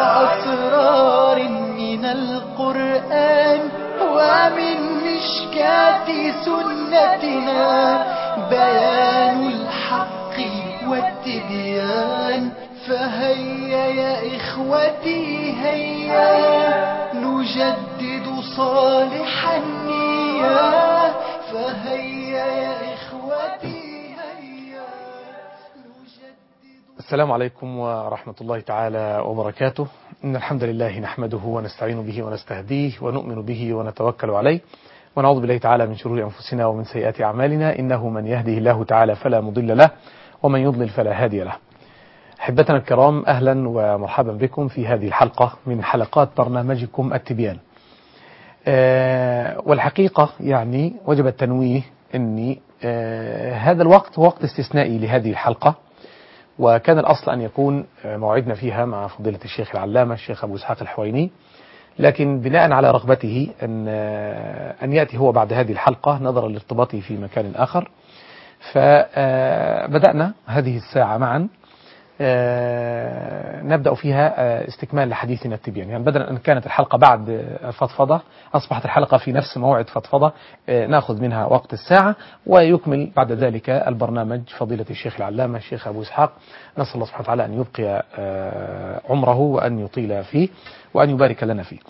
وأسرار من القرآن ومن مشكاة سنتنا بيان الحق والتبيان فهيا يا إخوتي هيا نجدد صالح النية فهيا يا إخوتي هيا نجدد السلام عليكم ورحمة الله تعالى وبركاته إن الحمد لله نحمده ونستعين به ونستهديه ونؤمن به ونتوكل عليه ونعوذ بالله تعالى من شرور أنفسنا ومن سيئات أعمالنا إنه من يهده الله تعالى فلا مضل له ومن يضلل فلا هادي له أحبتنا الكرام أهلا ومرحبا بكم في هذه الحلقة من حلقات برنامجكم التبيان آه والحقيقة يعني وجب التنويه أن آه هذا الوقت هو وقت استثنائي لهذه الحلقة وكان الأصل أن يكون موعدنا فيها مع فضيلة الشيخ العلامة الشيخ أبو إسحاق الحويني لكن بناء على رغبته أن أن يأتي هو بعد هذه الحلقة نظرا لارتباطه في مكان آخر فبدأنا هذه الساعة معا نبدأ فيها استكمال لحديثنا التبيان يعني بدلا أن كانت الحلقة بعد فضفضة أصبحت الحلقة في نفس موعد فضفضة نأخذ منها وقت الساعة ويكمل بعد ذلك البرنامج فضيلة الشيخ العلامة الشيخ أبو إسحاق نسأل الله سبحانه وتعالى أن يبقي عمره وأن يطيل فيه وأن يبارك لنا فيه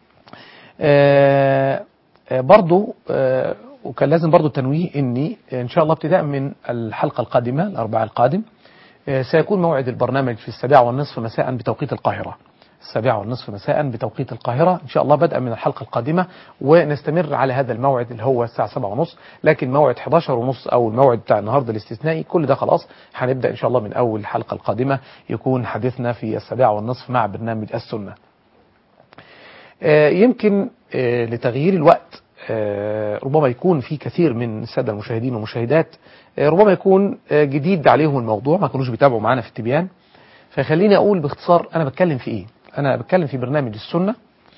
برضو وكان لازم برضو التنويه أني إن شاء الله ابتداء من الحلقة القادمة الأربعاء القادم سيكون موعد البرنامج في السابعة والنصف مساء بتوقيت القاهرة السابعة والنصف مساء بتوقيت القاهرة إن شاء الله بدءا من الحلقة القادمة ونستمر على هذا الموعد اللي هو الساعة سبعة ونص لكن موعد 11 ونص أو الموعد بتاع النهاردة الاستثنائي كل ده خلاص هنبدأ إن شاء الله من أول الحلقة القادمة يكون حديثنا في السابعة والنصف مع برنامج السنة يمكن لتغيير الوقت ربما يكون في كثير من السادة المشاهدين والمشاهدات ربما يكون جديد عليهم الموضوع ما كانوش بيتابعوا معانا في التبيان فخليني أقول باختصار أنا بتكلم في إيه أنا بتكلم في برنامج السنة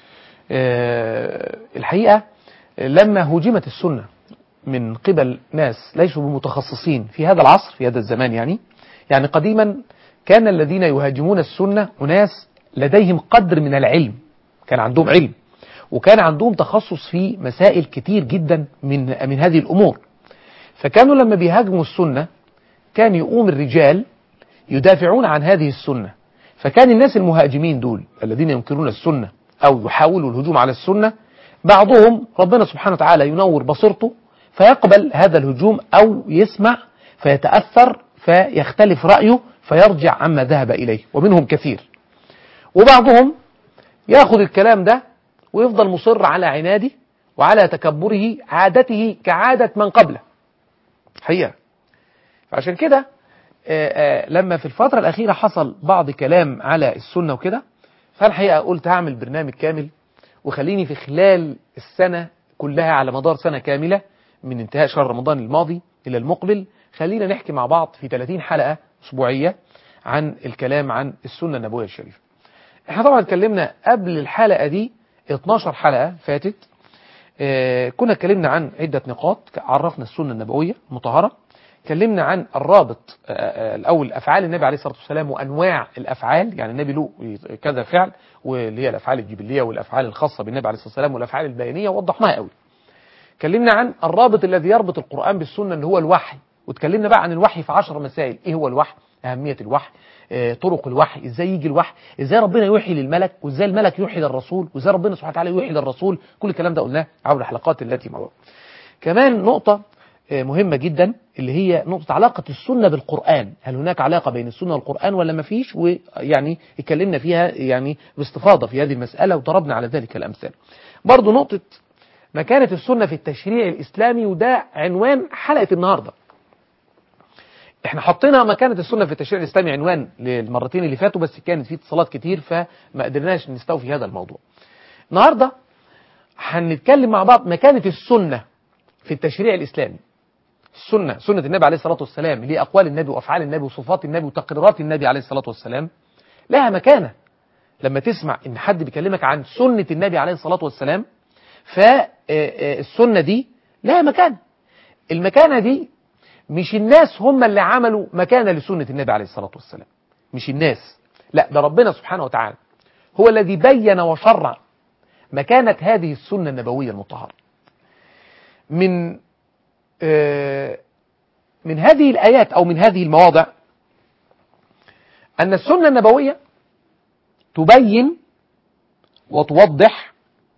الحقيقة لما هجمت السنة من قبل ناس ليسوا بمتخصصين في هذا العصر في هذا الزمان يعني يعني قديما كان الذين يهاجمون السنة أناس لديهم قدر من العلم كان عندهم علم وكان عندهم تخصص في مسائل كتير جدا من من هذه الأمور فكانوا لما بيهاجموا السنة كان يقوم الرجال يدافعون عن هذه السنة فكان الناس المهاجمين دول الذين ينكرون السنة أو يحاولوا الهجوم على السنة بعضهم ربنا سبحانه وتعالى ينور بصيرته فيقبل هذا الهجوم أو يسمع فيتأثر فيختلف رأيه فيرجع عما ذهب إليه ومنهم كثير وبعضهم ياخذ الكلام ده ويفضل مصر على عناده وعلى تكبره عادته كعادة من قبله حقيقة فعشان كده لما في الفترة الأخيرة حصل بعض كلام على السنة وكده فالحقيقة قلت هعمل برنامج كامل وخليني في خلال السنة كلها على مدار سنة كاملة من انتهاء شهر رمضان الماضي إلى المقبل خلينا نحكي مع بعض في 30 حلقة أسبوعية عن الكلام عن السنة النبوية الشريفة احنا طبعا اتكلمنا قبل الحلقة دي 12 حلقة فاتت اه كنا اتكلمنا عن عدة نقاط عرفنا السنة النبوية المطهرة اتكلمنا عن الرابط اه الأول أفعال النبي عليه الصلاة والسلام وأنواع الأفعال يعني النبي له كذا فعل واللي هي الأفعال الجبلية والأفعال الخاصة بالنبي عليه الصلاة والسلام والأفعال البيانية ووضحناها قوي اتكلمنا عن الرابط الذي يربط القرآن بالسنة اللي هو الوحي واتكلمنا بقى عن الوحي في عشر مسائل ايه هو الوحي أهمية الوحي طرق الوحي ازاي يجي الوحي ازاي ربنا يوحي للملك وازاي الملك يوحي للرسول وازاي ربنا سبحانه وتعالى يوحي للرسول كل الكلام ده قلناه عبر الحلقات التي مضت كمان نقطة مهمة جدا اللي هي نقطة علاقة السنة بالقرآن هل هناك علاقة بين السنة والقرآن ولا ما فيش ويعني اتكلمنا فيها يعني باستفاضة في هذه المسألة وضربنا على ذلك الأمثال برضو نقطة مكانة السنة في التشريع الإسلامي وده عنوان حلقة النهاردة احنا حطينا مكانة السنة في التشريع الإسلامي عنوان للمرتين اللي فاتوا بس كانت في اتصالات كتير فما قدرناش نستوفي هذا الموضوع النهاردة هنتكلم مع بعض مكانة السنة في التشريع الإسلامي السنة سنة النبي عليه الصلاة والسلام اللي هي أقوال النبي وأفعال النبي وصفات النبي وتقريرات النبي عليه الصلاة والسلام لها مكانة لما تسمع إن حد بيكلمك عن سنة النبي عليه الصلاة والسلام فالسنة دي لها مكانة المكانة دي مش الناس هم اللي عملوا مكانة لسنة النبي عليه الصلاة والسلام مش الناس لا ده ربنا سبحانه وتعالى هو الذي بين وشرع مكانة هذه السنة النبوية المطهرة من آه، من هذه الآيات أو من هذه المواضع أن السنة النبوية تبين وتوضح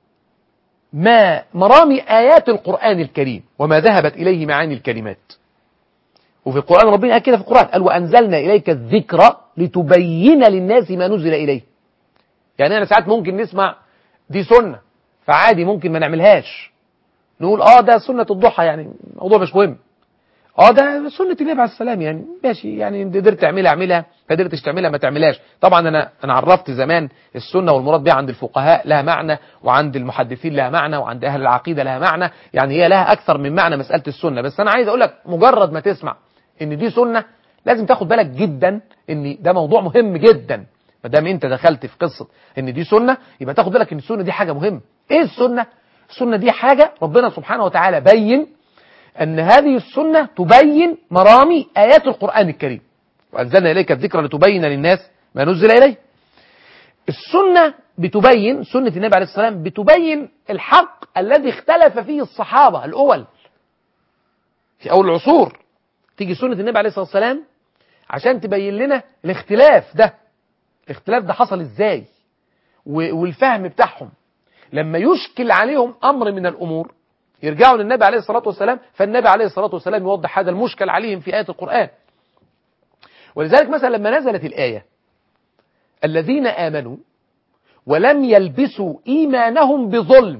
ما مرامي آيات القرآن الكريم وما ذهبت إليه معاني الكلمات وفي القرآن ربنا قال كده في القرآن قال وأنزلنا إليك الذكر لتبين للناس ما نزل إليه يعني أنا ساعات ممكن نسمع دي سنة فعادي ممكن ما نعملهاش نقول اه ده سنة الضحى يعني الموضوع مش مهم اه ده سنة النبي عليه السلام يعني ماشي يعني انت قدرت تعملها اعملها ما قدرتش تعملها ما تعملهاش طبعا انا انا عرفت زمان السنة والمراد بها عند الفقهاء لها معنى وعند المحدثين لها معنى وعند اهل العقيدة لها معنى يعني هي لها اكثر من معنى مسألة السنة بس انا عايز اقول لك مجرد ما تسمع ان دي سنة لازم تاخد بالك جدا ان ده موضوع مهم جدا ما دام انت دخلت في قصة ان دي سنة يبقى تاخد بالك ان السنة دي حاجة مهمة ايه السنة السنة دي حاجة ربنا سبحانه وتعالى بين أن هذه السنة تبين مرامي آيات القرآن الكريم وأنزلنا إليك الذكر لتبين للناس ما نزل إليه السنة بتبين سنة النبي عليه السلام بتبين الحق الذي اختلف فيه الصحابة الأول في أول العصور تيجي سنة النبي عليه الصلاة والسلام عشان تبين لنا الاختلاف ده الاختلاف ده حصل ازاي و- والفهم بتاعهم لما يشكل عليهم أمر من الأمور يرجعوا للنبي عليه الصلاة والسلام فالنبي عليه الصلاة والسلام يوضح هذا المشكل عليهم في آية القرآن ولذلك مثلا لما نزلت الآية الذين آمنوا ولم يلبسوا إيمانهم بظلم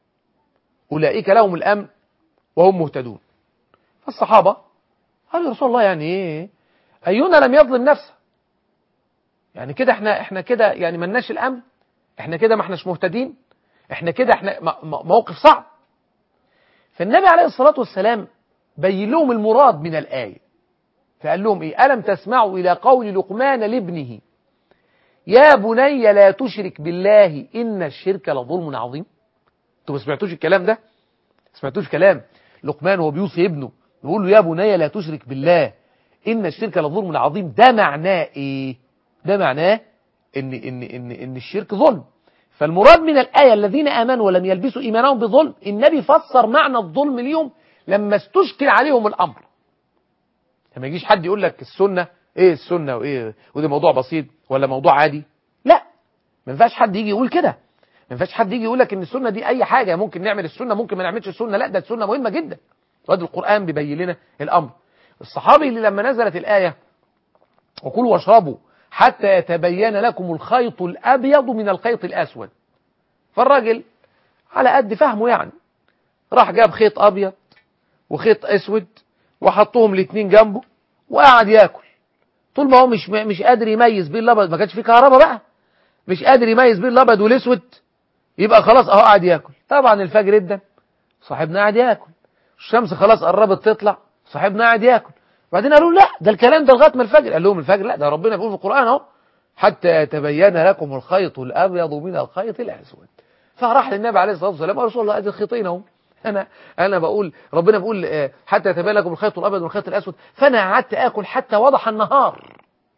أولئك لهم الأمن وهم مهتدون فالصحابة قالوا يا رسول الله يعني إيه أينا لم يظلم نفسه يعني كده احنا احنا كده يعني ملناش الأمن احنا كده ما احناش مهتدين احنا كده احنا م- م- موقف صعب فالنبي عليه الصلاة والسلام بين لهم المراد من الآية فقال لهم إيه ألم تسمعوا إلى قول لقمان لابنه يا بني لا تشرك بالله إن الشرك لظلم عظيم انتوا ما سمعتوش الكلام ده سمعتوش كلام لقمان وهو بيوصي ابنه يقول له يا بني لا تشرك بالله إن الشرك لظلم عظيم ده معناه إيه ده معناه إن, إن, إن, إن الشرك ظلم فالمراد من الآية الذين آمنوا ولم يلبسوا إيمانهم بظلم النبي فسر معنى الظلم اليوم لما استشكل عليهم الأمر لما يجيش حد يقول لك السنة ايه السنة وايه وده موضوع بسيط ولا موضوع عادي لا ما ينفعش حد يجي يقول كده ما ينفعش حد يجي يقول لك ان السنة دي اي حاجة ممكن نعمل السنة ممكن ما نعملش السنة لا ده السنة مهمة جدا وادي القرآن بيبين لنا الامر الصحابي اللي لما نزلت الآية وكلوا واشربوا حتى يتبين لكم الخيط الأبيض من الخيط الأسود فالراجل على قد فهمه يعني راح جاب خيط أبيض وخيط أسود وحطهم الاتنين جنبه وقعد ياكل طول ما هو مش مش قادر يميز بين الابيض ما كانش فيه كهرباء بقى مش قادر يميز بين الابيض والاسود يبقى خلاص اهو قاعد ياكل طبعا الفجر ادن صاحبنا قاعد ياكل الشمس خلاص قربت تطلع صاحبنا قاعد ياكل بعدين قالوا لا ده الكلام ده لغايه ما الفجر قال لهم الفجر لا ده ربنا بيقول في القران اهو حتى يتبين لكم الخيط الابيض من الخيط الاسود فراح للنبي عليه الصلاه والسلام قال رسول الله ادي الخيطين اهو انا انا بقول ربنا بيقول آه، حتى يتبين لكم الخيط الابيض من الخيط الاسود فانا قعدت اكل حتى وضح النهار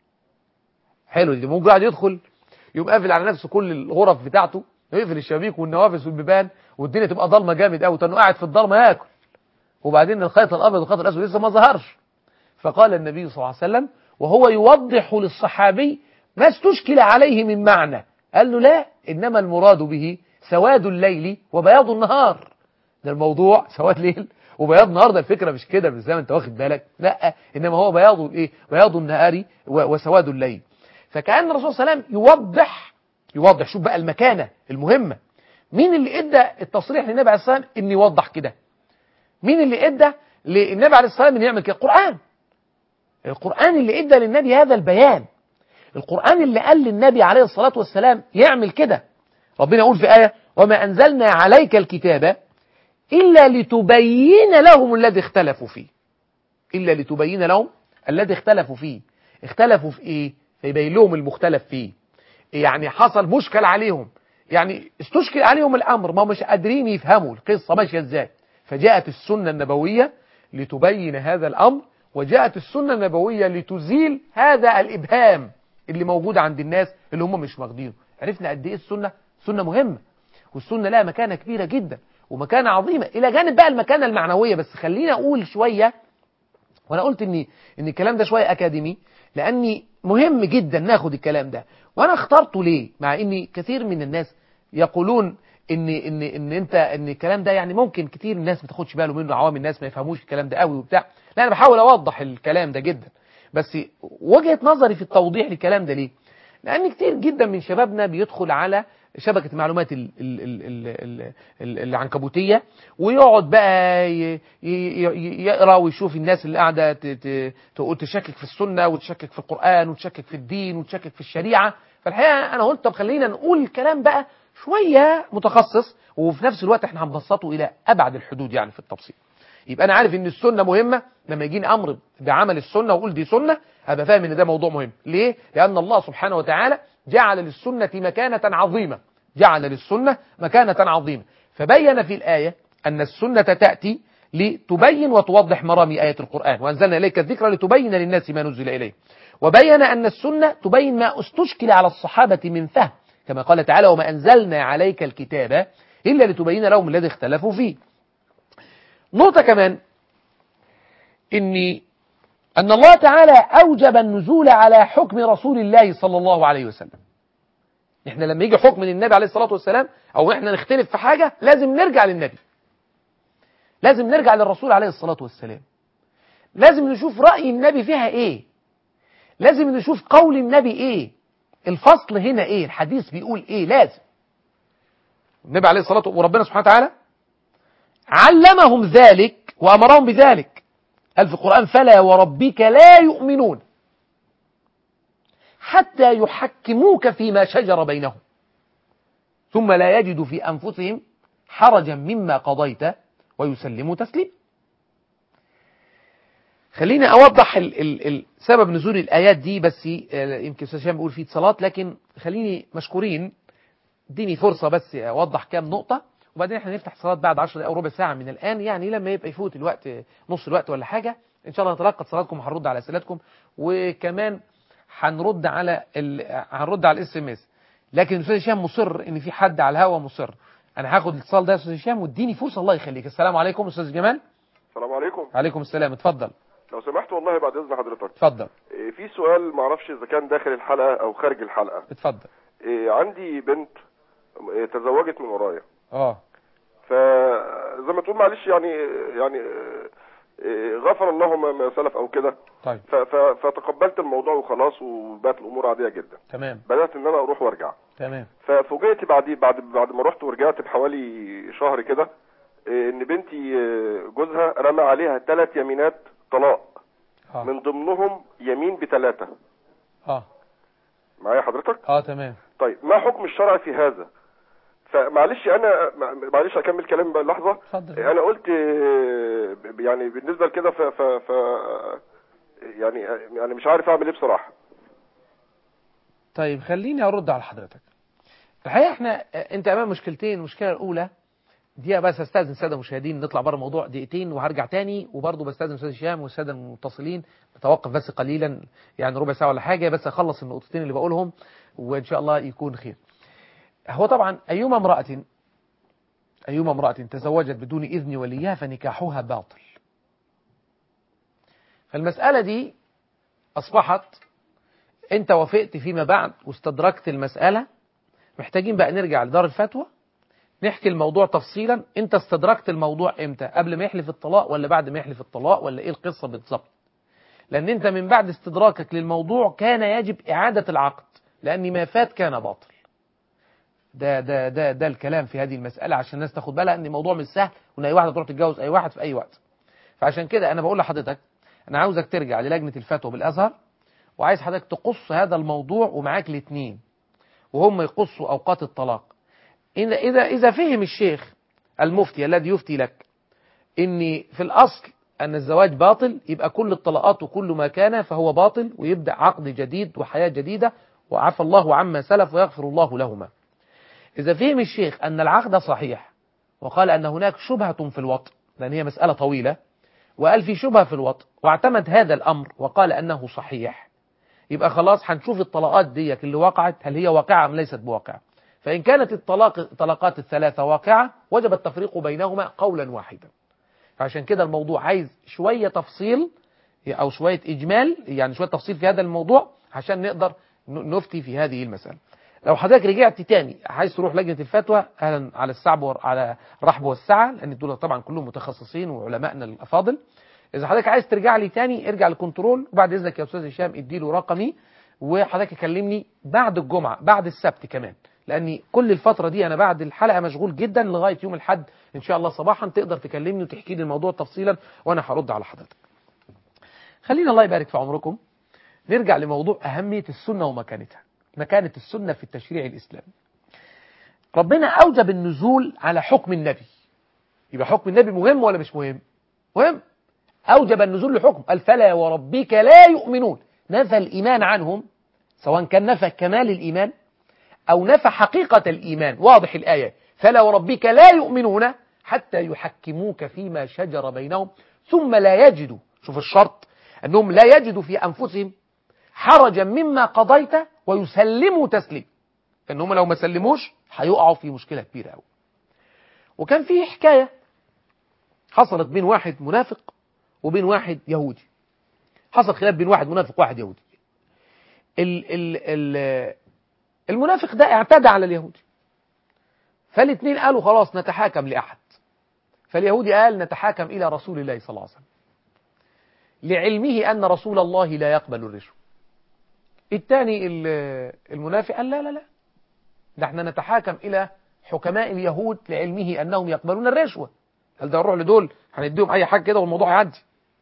حلو اللي ممكن قاعد يدخل يقوم قافل على نفسه كل الغرف بتاعته ويقفل الشبابيك والنوافذ والبيبان والدنيا تبقى ضلمه جامد قوي انه قاعد في الضلمه ياكل وبعدين الخيط الابيض والخيط الاسود لسه ما ظهرش فقال النبي صلى الله عليه وسلم وهو يوضح للصحابي ما استشكل عليه من معنى قال له لا انما المراد به سواد الليل وبياض النهار ده الموضوع سواد ليل وبياض نهار ده الفكره مش كده مش زي ما انت واخد بالك لا انما هو بياض الايه بياض النهار و- وسواد الليل فكان الرسول صلى الله عليه وسلم يوضح يوضح شوف بقى المكانه المهمه مين اللي ادى التصريح للنبي عليه الصلاه والسلام ان يوضح كده مين اللي ادى للنبي عليه الصلاه والسلام ان يعمل كده القران القران اللي ادى للنبي هذا البيان القران اللي قال للنبي عليه الصلاه والسلام يعمل كده ربنا يقول في ايه وما انزلنا عليك الكتاب إلا لتبين لهم الذي اختلفوا فيه إلا لتبين لهم الذي اختلفوا فيه اختلفوا في إيه فيبين لهم المختلف فيه يعني حصل مشكل عليهم يعني استشكل عليهم الأمر ما مش قادرين يفهموا القصة ماشية إزاي فجاءت السنة النبوية لتبين هذا الأمر وجاءت السنة النبوية لتزيل هذا الإبهام اللي موجود عند الناس اللي هم مش واخدينه عرفنا قد ايه السنة سنة مهمة والسنة لها مكانة كبيرة جدا ومكانة عظيمة إلى جانب بقى المكانة المعنوية بس خلينا أقول شوية وأنا قلت إن إن الكلام ده شوية أكاديمي لأني مهم جدا ناخد الكلام ده وأنا اخترته ليه مع إن كثير من الناس يقولون ان ان ان انت ان الكلام ده يعني ممكن كتير الناس ما تاخدش باله منه عوام الناس ما يفهموش الكلام ده قوي وبتاع لا انا بحاول اوضح الكلام ده جدا بس وجهة نظري في التوضيح للكلام ده ليه لان كتير جدا من شبابنا بيدخل على شبكة المعلومات ال- ال- ال- ال- ال- العنكبوتية ويقعد بقى ي- ي- ي- يقرا ويشوف الناس اللي قاعدة ت- ت- تقول تشكك في السنة وتشكك في القرآن وتشكك في الدين وتشكك في الشريعة فالحقيقة أنا قلت طب خلينا نقول الكلام بقى شوية متخصص وفي نفس الوقت احنا هنبسطه إلى أبعد الحدود يعني في التفصيل يبقى أنا عارف إن السنة مهمة لما يجيني أمر بعمل السنة وأقول دي سنة أبقى فاهم إن ده موضوع مهم ليه؟ لأن الله سبحانه وتعالى جعل للسنة مكانة عظيمة جعل للسنة مكانة عظيمة فبين في الآية أن السنة تأتي لتبين وتوضح مرامي آية القرآن وأنزلنا إليك الذكر لتبين للناس ما نزل إليه وبين أن السنة تبين ما استشكل على الصحابة من فهم كما قال تعالى وما أنزلنا عليك الكتاب إلا لتبين لهم الذي اختلفوا فيه نقطة كمان إني أن الله تعالى أوجب النزول على حكم رسول الله صلى الله عليه وسلم احنا لما يجي حكم للنبي عليه الصلاة والسلام او احنا نختلف في حاجة لازم نرجع للنبي لازم نرجع للرسول عليه الصلاة والسلام لازم نشوف رأي النبي فيها ايه لازم نشوف قول النبي ايه الفصل هنا ايه الحديث بيقول ايه لازم النبي عليه الصلاة والسلام وربنا سبحانه وتعالى علمهم ذلك وأمرهم بذلك قال في القرآن فلا وربك لا يؤمنون حتى يحكموك فيما شجر بينهم ثم لا يجدوا في أنفسهم حرجا مما قضيت ويسلموا تسليم خليني أوضح ال ال ال سبب نزول الآيات دي بس آه، يمكن أستاذ هشام بيقول فيه اتصالات لكن خليني مشكورين اديني فرصة بس أوضح كام نقطة وبعدين احنا نفتح صلاة بعد 10 دقايق أو ربع ساعة من الآن يعني لما يبقى يفوت الوقت نص الوقت ولا حاجة إن شاء الله نتلقى اتصالاتكم وهنرد على أسئلتكم وكمان هنرد على ال... هنرد على الاس ام اس لكن الاستاذ هشام مصر ان في حد على الهوا مصر انا هاخد الاتصال ده يا استاذ هشام واديني فرصه الله يخليك السلام عليكم استاذ جمال السلام عليكم عليكم السلام اتفضل لو سمحت والله بعد اذن حضرتك اتفضل إيه، في سؤال معرفش اذا كان داخل الحلقه او خارج الحلقه اتفضل إيه، عندي بنت إيه، تزوجت من ورايا اه فزي ما تقول معلش يعني يعني إيه، غفر الله ما ما سلف او كده طيب ف- ف- فتقبلت الموضوع وخلاص وبقت الامور عاديه جدا تمام بدات ان انا اروح وارجع تمام ففوجئت بعد بعد بعد ما رحت ورجعت بحوالي شهر كده إيه، ان بنتي إيه، جوزها رمى عليها ثلاث يمينات طلاق اه من ضمنهم يمين بثلاثة اه معايا حضرتك اه تمام طيب ما حكم الشرع في هذا فمعلش انا معلش اكمل كلامي بقى لحظه اتفضل انا قلت آه، يعني بالنسبه لكده ف ف ف يعني يعني مش عارف اعمل ايه بصراحه طيب خليني ارد على حضرتك الحقيقه احنا انت امام مشكلتين المشكله الاولى دي بس استاذن الساده المشاهدين نطلع بره الموضوع دقيقتين وهرجع تاني وبرضه بستاذن استاذ هشام والساده المتصلين نتوقف بس قليلا يعني ربع ساعه ولا حاجه بس اخلص النقطتين اللي بقولهم وان شاء الله يكون خير. هو طبعا ايما امراه ايما امراه تزوجت بدون اذن وليها فنكاحها باطل. فالمساله دي اصبحت انت وافقت فيما بعد واستدركت المساله محتاجين بقى نرجع لدار الفتوى نحكي الموضوع تفصيلا انت استدركت الموضوع امتى قبل ما يحلف الطلاق ولا بعد ما يحلف الطلاق ولا ايه القصة بالظبط لان انت من بعد استدراكك للموضوع كان يجب اعادة العقد لان ما فات كان باطل ده ده ده ده الكلام في هذه المسألة عشان الناس تاخد بالها ان الموضوع مش سهل وان اي واحدة تروح تتجوز اي واحد في اي وقت فعشان كده انا بقول لحضرتك انا عاوزك ترجع للجنة الفتوى بالازهر وعايز حضرتك تقص هذا الموضوع ومعاك الاثنين وهم يقصوا اوقات الطلاق إذا إذا إذا فهم الشيخ المفتي الذي يفتي لك إن في الأصل أن الزواج باطل يبقى كل الطلاقات وكل ما كان فهو باطل ويبدأ عقد جديد وحياة جديدة وعفى الله عما سلف ويغفر الله لهما إذا فهم الشيخ أن العقد صحيح وقال أن هناك شبهة في الوطء لأن هي مسألة طويلة وقال في شبهة في الوطء واعتمد هذا الأمر وقال أنه صحيح يبقى خلاص هنشوف الطلاقات دي اللي وقعت هل هي واقعة أم ليست بواقعة فإن كانت الطلاق الطلاقات الثلاثة واقعة وجب التفريق بينهما قولا واحدا فعشان كده الموضوع عايز شوية تفصيل أو شوية إجمال يعني شوية تفصيل في هذا الموضوع عشان نقدر نفتي في هذه المسألة لو حضرتك رجعت تاني عايز تروح لجنة الفتوى أهلا على الصعب على الرحب والسعة لأن دول طبعا كلهم متخصصين وعلمائنا الأفاضل إذا حضرتك عايز ترجع لي تاني ارجع للكنترول وبعد إذنك يا أستاذ هشام اديله رقمي وحضرتك كلمني بعد الجمعة بعد السبت كمان لأني كل الفترة دي أنا بعد الحلقة مشغول جدا لغاية يوم الحد إن شاء الله صباحا تقدر تكلمني وتحكي لي الموضوع تفصيلا وأنا هرد على حضرتك خلينا الله يبارك في عمركم نرجع لموضوع أهمية السنة ومكانتها مكانة السنة في التشريع الإسلامي ربنا أوجب النزول على حكم النبي يبقى حكم النبي مهم ولا مش مهم مهم أوجب النزول لحكم قال فلا وربك لا يؤمنون نفى الإيمان عنهم سواء كان نفى كمال الإيمان أو نفى حقيقة الإيمان واضح الآية فلا وربك لا يؤمنون حتى يحكموك فيما شجر بينهم ثم لا يجدوا شوف الشرط أنهم لا يجدوا في أنفسهم حرجا مما قضيت ويسلموا تسليم أنهم لو ما سلموش هيقعوا في مشكلة كبيرة قوي وكان في حكاية حصلت بين واحد منافق وبين واحد يهودي حصل خلاف بين واحد منافق وواحد يهودي ال ال ال المنافق ده اعتدى على اليهودي فالاثنين قالوا خلاص نتحاكم لأحد فاليهودي قال نتحاكم إلى رسول الله صلى الله عليه وسلم لعلمه أن رسول الله لا يقبل الرشوة الثاني المنافق قال لا لا لا ده احنا نتحاكم إلى حكماء اليهود لعلمه أنهم يقبلون الرشوة هل ده نروح لدول هنديهم أي حاجة كده والموضوع يعدي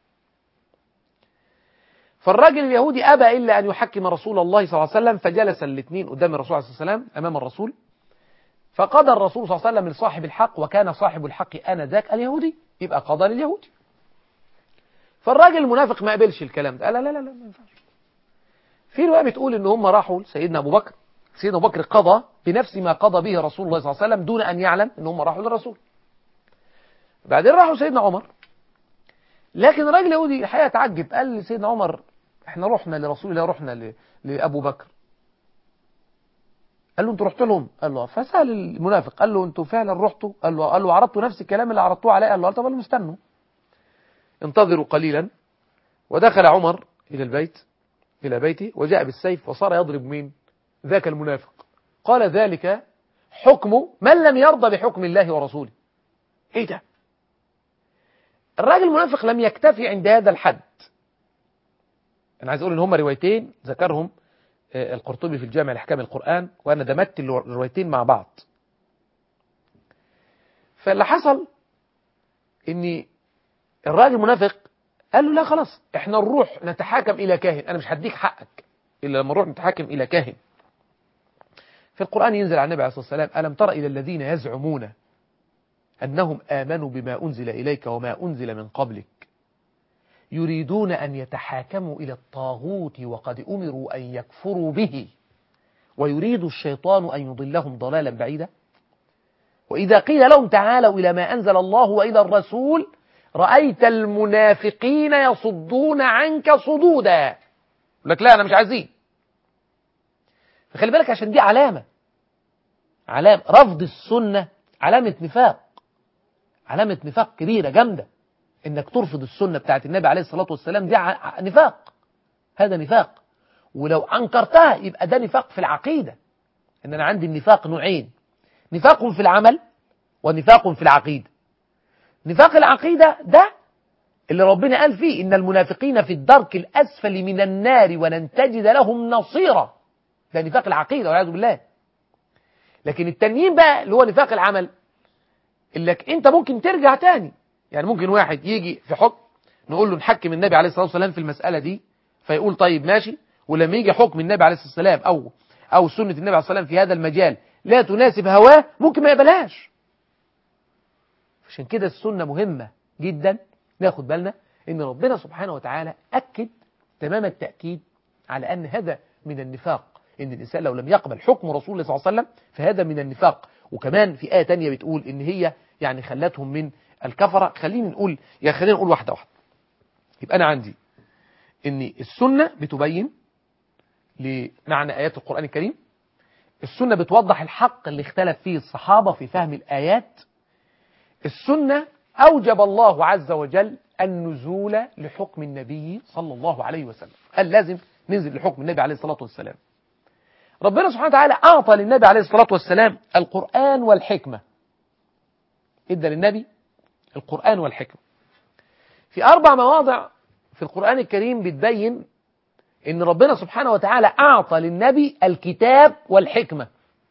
فالراجل اليهودي أبى إلا أن يحكم رسول الله صلى الله عليه وسلم فجلس الاثنين قدام الرسول عليه الصلاة والسلام أمام الرسول فقضى الرسول صلى الله عليه وسلم لصاحب الحق وكان صاحب الحق آنذاك اليهودي يبقى قضى لليهودي فالراجل المنافق ما قبلش الكلام ده لا لا لا لا ما ينفعش في رواية بتقول ان هم راحوا لسيدنا ابو بكر سيدنا ابو بكر قضى بنفس ما قضى به رسول الله صلى الله عليه وسلم دون ان يعلم ان هم راحوا للرسول بعدين راحوا سيدنا عمر لكن الراجل اليهودي الحقيقه تعجب قال لسيدنا عمر احنا رحنا لرسول الله رحنا لابو بكر قال له انتوا رحتوا لهم قال له فسال المنافق قال له انتوا فعلا رحتوا قال له قال له عرضتوا نفس الكلام اللي عرضتوه عليه قال له طب استنوا انتظروا قليلا ودخل عمر إلى البيت إلى بيته وجاء بالسيف وصار يضرب مين ذاك المنافق قال ذلك حكم من لم يرضى بحكم الله ورسوله ايه ده الراجل المنافق لم يكتفي عند هذا الحد انا عايز اقول ان هم روايتين ذكرهم القرطبي في الجامع لأحكام القرآن وأنا دمجت الروايتين مع بعض فاللي حصل ان الراجل المنافق قال له لا خلاص احنا نروح نتحاكم الى كاهن انا مش هديك حقك الا لما نروح نتحاكم الى كاهن في القرآن ينزل على النبي عليه الصلاة والسلام ألم تر إلى الذين يزعمون أنهم آمنوا بما أنزل إليك وما أنزل من قبلك يريدون أن يتحاكموا إلى الطاغوت وقد أمروا أن يكفروا به ويريد الشيطان أن يضلهم ضلالا بعيدا وإذا قيل لهم تعالوا إلى ما أنزل الله وإلى الرسول رأيت المنافقين يصدون عنك صدودا يقول لك لا أنا مش عايزين فخلي بالك عشان دي علامة علامة رفض السنة علامة نفاق علامة نفاق كبيرة جامدة انك ترفض السنة بتاعت النبي عليه الصلاة والسلام دي نفاق هذا نفاق ولو أنكرتها يبقى ده نفاق في العقيدة ان انا عندي النفاق نوعين نفاق في العمل ونفاق في العقيدة نفاق العقيدة ده اللي ربنا قال فيه إن المنافقين في الدرك الأسفل من النار ولن تجد لهم نصيرا ده نفاق العقيدة والعياذ بالله لكن التانيين بقى اللي هو نفاق العمل اللي انت ممكن ترجع تاني يعني ممكن واحد يجي في حكم نقول له نحكم النبي عليه الصلاة والسلام في المسألة دي فيقول طيب ماشي ولما يجي حكم النبي عليه الصلاة والسلام أو أو سنة النبي عليه الصلاة والسلام في هذا المجال لا تناسب هواه ممكن ما يقبلهاش عشان كده السنة مهمة جدا ناخد بالنا ان ربنا سبحانه وتعالى أكد تمام التأكيد على أن هذا من النفاق ان الإنسان لو لم يقبل حكم رسول الله صلى الله عليه وسلم فهذا من النفاق وكمان في آية تانية بتقول ان هي يعني خلتهم من الكفرة خلينا نقول يا خلينا نقول واحدة واحدة يبقى أنا عندي ان السنة بتبين لمعنى آيات القرآن الكريم السنة بتوضح الحق اللي اختلف فيه الصحابة في فهم الآيات السنة أوجب الله عز وجل النزول لحكم النبي صلى الله عليه وسلم قال لازم ننزل لحكم النبي عليه الصلاة والسلام ربنا سبحانه وتعالى أعطى للنبي عليه الصلاة والسلام القرآن والحكمة إدى للنبي القرآن والحكمة في أربع مواضع في القرآن الكريم بتبين إن ربنا سبحانه وتعالى أعطى للنبي الكتاب والحكمة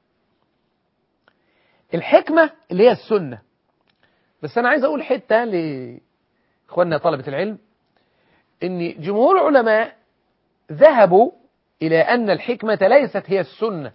الحكمة اللي هي السنة بس أنا عايز أقول حتة لإخواننا طلبة العلم إن جمهور العلماء ذهبوا إلى أن الحكمة ليست هي السنة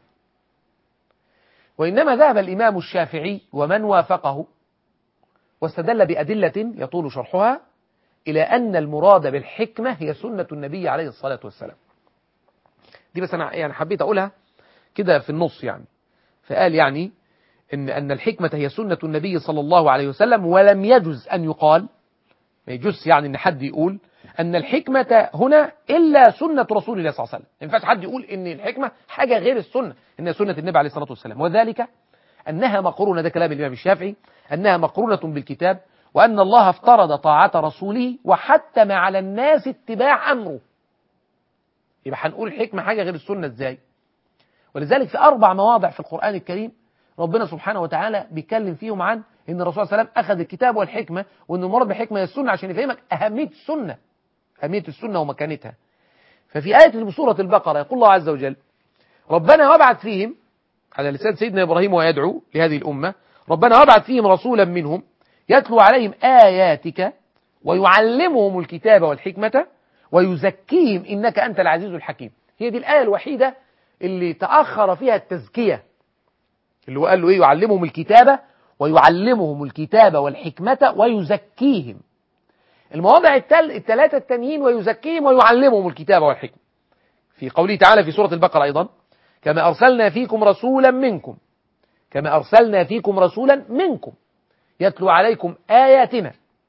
وإنما ذهب الإمام الشافعي ومن وافقه واستدل بأدلة يطول شرحها إلى أن المراد بالحكمة هي سنة النبي عليه الصلاة والسلام دي بس أنا يعني حبيت أقولها كده في النص يعني فقال يعني إن, أن الحكمة هي سنة النبي صلى الله عليه وسلم ولم يجز أن يقال ما يجوز يعني أن حد يقول أن الحكمة هنا إلا سنة رسول الله صلى الله عليه وسلم ما ينفعش حد يقول أن الحكمة حاجة غير السنة إنها سنة النبي عليه الصلاة والسلام وذلك أنها مقرونة ده كلام الإمام الشافعي أنها مقرونة بالكتاب وأن الله افترض طاعة رسوله وحتم على الناس اتباع أمره يبقى هنقول الحكمة حاجة غير السنة إزاي ولذلك في أربع مواضع في القرآن الكريم ربنا سبحانه وتعالى بيتكلم فيهم عن ان الرسول صلى الله عليه وسلم اخذ الكتاب والحكمه وان المراد بالحكمه هي السنه عشان يفهمك اهميه السنه اهميه السنه ومكانتها ففي ايه سوره البقره يقول الله عز وجل ربنا وابعث فيهم على لسان سيدنا ابراهيم ويدعو لهذه الامه ربنا وابعث فيهم رسولا منهم يتلو عليهم اياتك ويعلمهم الكتاب والحكمه ويزكيهم انك انت العزيز الحكيم هي دي الايه الوحيده اللي تاخر فيها التزكيه اللي هو قال له ايه يعلمهم الكتابة ويعلمهم الكتابة والحكمة ويزكيهم المواضع التل... الثلاثة التانيين ويزكيهم ويعلمهم الكتابة والحكمة في قوله تعالى في سورة البقرة أيضا كما أرسلنا فيكم رسولا منكم كما أرسلنا فيكم رسولا منكم يتلو عليكم آياتنا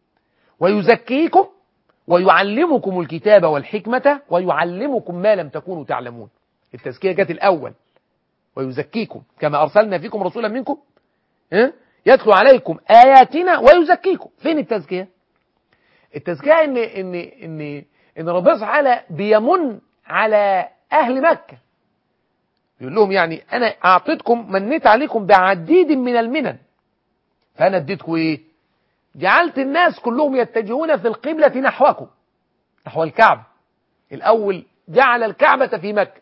ويزكيكم ويعلمكم الكتاب والحكمة ويعلمكم ما لم تكونوا تعلمون التزكية جت الأول ويزكيكم كما أرسلنا فيكم رسولا منكم اه؟ يتلو عليكم آياتنا ويزكيكم فين التزكية التزكية إن, إن, إن, إن ربنا سبحانه بيمن على أهل مكة يقول لهم يعني أنا أعطيتكم منيت عليكم بعديد من المنن فأنا اديتكم إيه جعلت الناس كلهم يتجهون في القبلة نحوكم نحو الكعبة الأول جعل الكعبة في مكة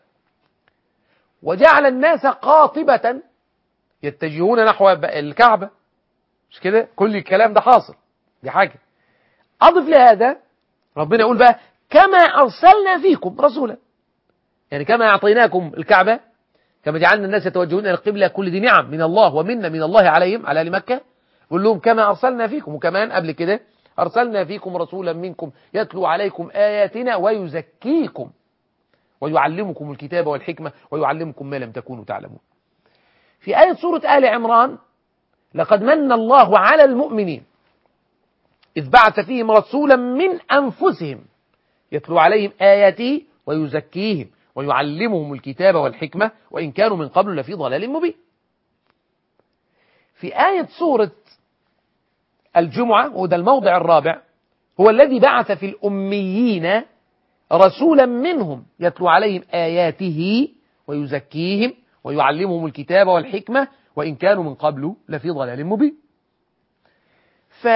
وجعل الناس قاطبة يتجهون نحو الكعبة مش كده كل الكلام ده حاصل دي حاجة أضف لهذا ربنا يقول بقى كما أرسلنا فيكم رسولا يعني كما أعطيناكم الكعبة كما جعلنا الناس يتوجهون إلى القبلة كل دي نعم من الله ومنا من الله عليهم على أهل مكة قول لهم كما أرسلنا فيكم وكمان قبل كده أرسلنا فيكم رسولا منكم يتلو عليكم آياتنا ويزكيكم ويعلمكم الكتاب والحكمة ويعلمكم ما لم تكونوا تعلمون في آية سورة آل عمران لقد من الله على المؤمنين إذ بعث فيهم رسولا من أنفسهم يتلو عليهم آياته ويزكيهم ويعلمهم الكتاب والحكمة وإن كانوا من قبل لفي ضلال مبين في آية سورة الجمعة وده الموضع الرابع هو الذي بعث في الأميين رسولا منهم يتلو عليهم آياته ويزكيهم ويعلمهم الكتاب والحكمة وإن كانوا من قبل لفي ضلال مبين ف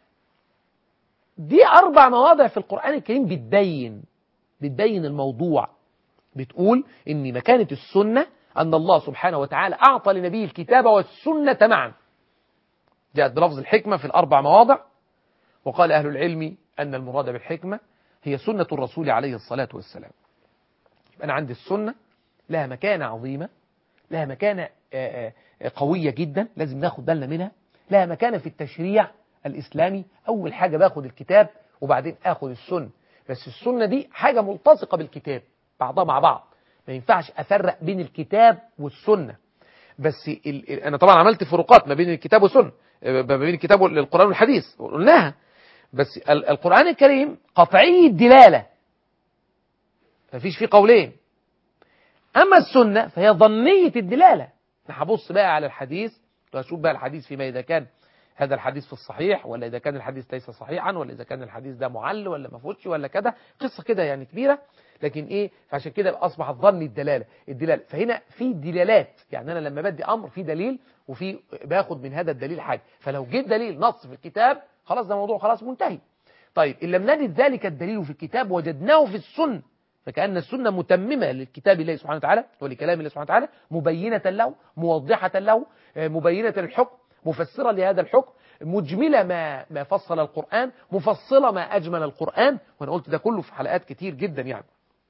دي أربع مواضع في القرآن الكريم بتبين بتبين الموضوع بتقول إن مكانة السنة أن الله سبحانه وتعالى أعطى لنبيه الكتاب والسنة معا جاءت بلفظ الحكمة في الأربع مواضع وقال أهل العلم أن المراد بالحكمة هي سنة الرسول عليه الصلاة والسلام يبقى أنا عندي السنة لها مكانة عظيمة لها مكانة قوية جدا لازم ناخد بالنا منها لها مكانة في التشريع الإسلامي أول حاجة باخد الكتاب وبعدين أخد السنة بس السنة دي حاجة ملتصقة بالكتاب بعضها مع بعض ما ينفعش أفرق بين الكتاب والسنة بس ال... أنا طبعا عملت فروقات ما بين الكتاب والسنة ما بين الكتاب والقرآن والحديث قلناها بس القرآن الكريم قطعي الدلالة مفيش فيه قولين أما السنة فهي ظنية الدلالة أنا هبص بقى على الحديث وأشوف بقى الحديث فيما إذا كان هذا الحديث في الصحيح ولا إذا كان الحديث ليس صحيحا ولا إذا كان الحديث ده معل ولا ما فوتش ولا كده قصة كده يعني كبيرة لكن إيه فعشان كده أصبح الظن الدلالة الدلالة فهنا في دلالات يعني أنا لما بدي أمر في دليل وفي باخد من هذا الدليل حاجة فلو جيت دليل نص في الكتاب خلاص ده موضوع خلاص منتهي طيب إن لم نجد ذلك الدليل في الكتاب وجدناه في السنة فكأن السنة متممة للكتاب الله سبحانه وتعالى ولكلام الله سبحانه وتعالى مبينة له موضحة له مبينة للحكم مفسرة لهذا الحكم مجملة ما ما فصل القرآن مفصلة ما أجمل القرآن وأنا قلت ده كله في حلقات كتير جدا يعني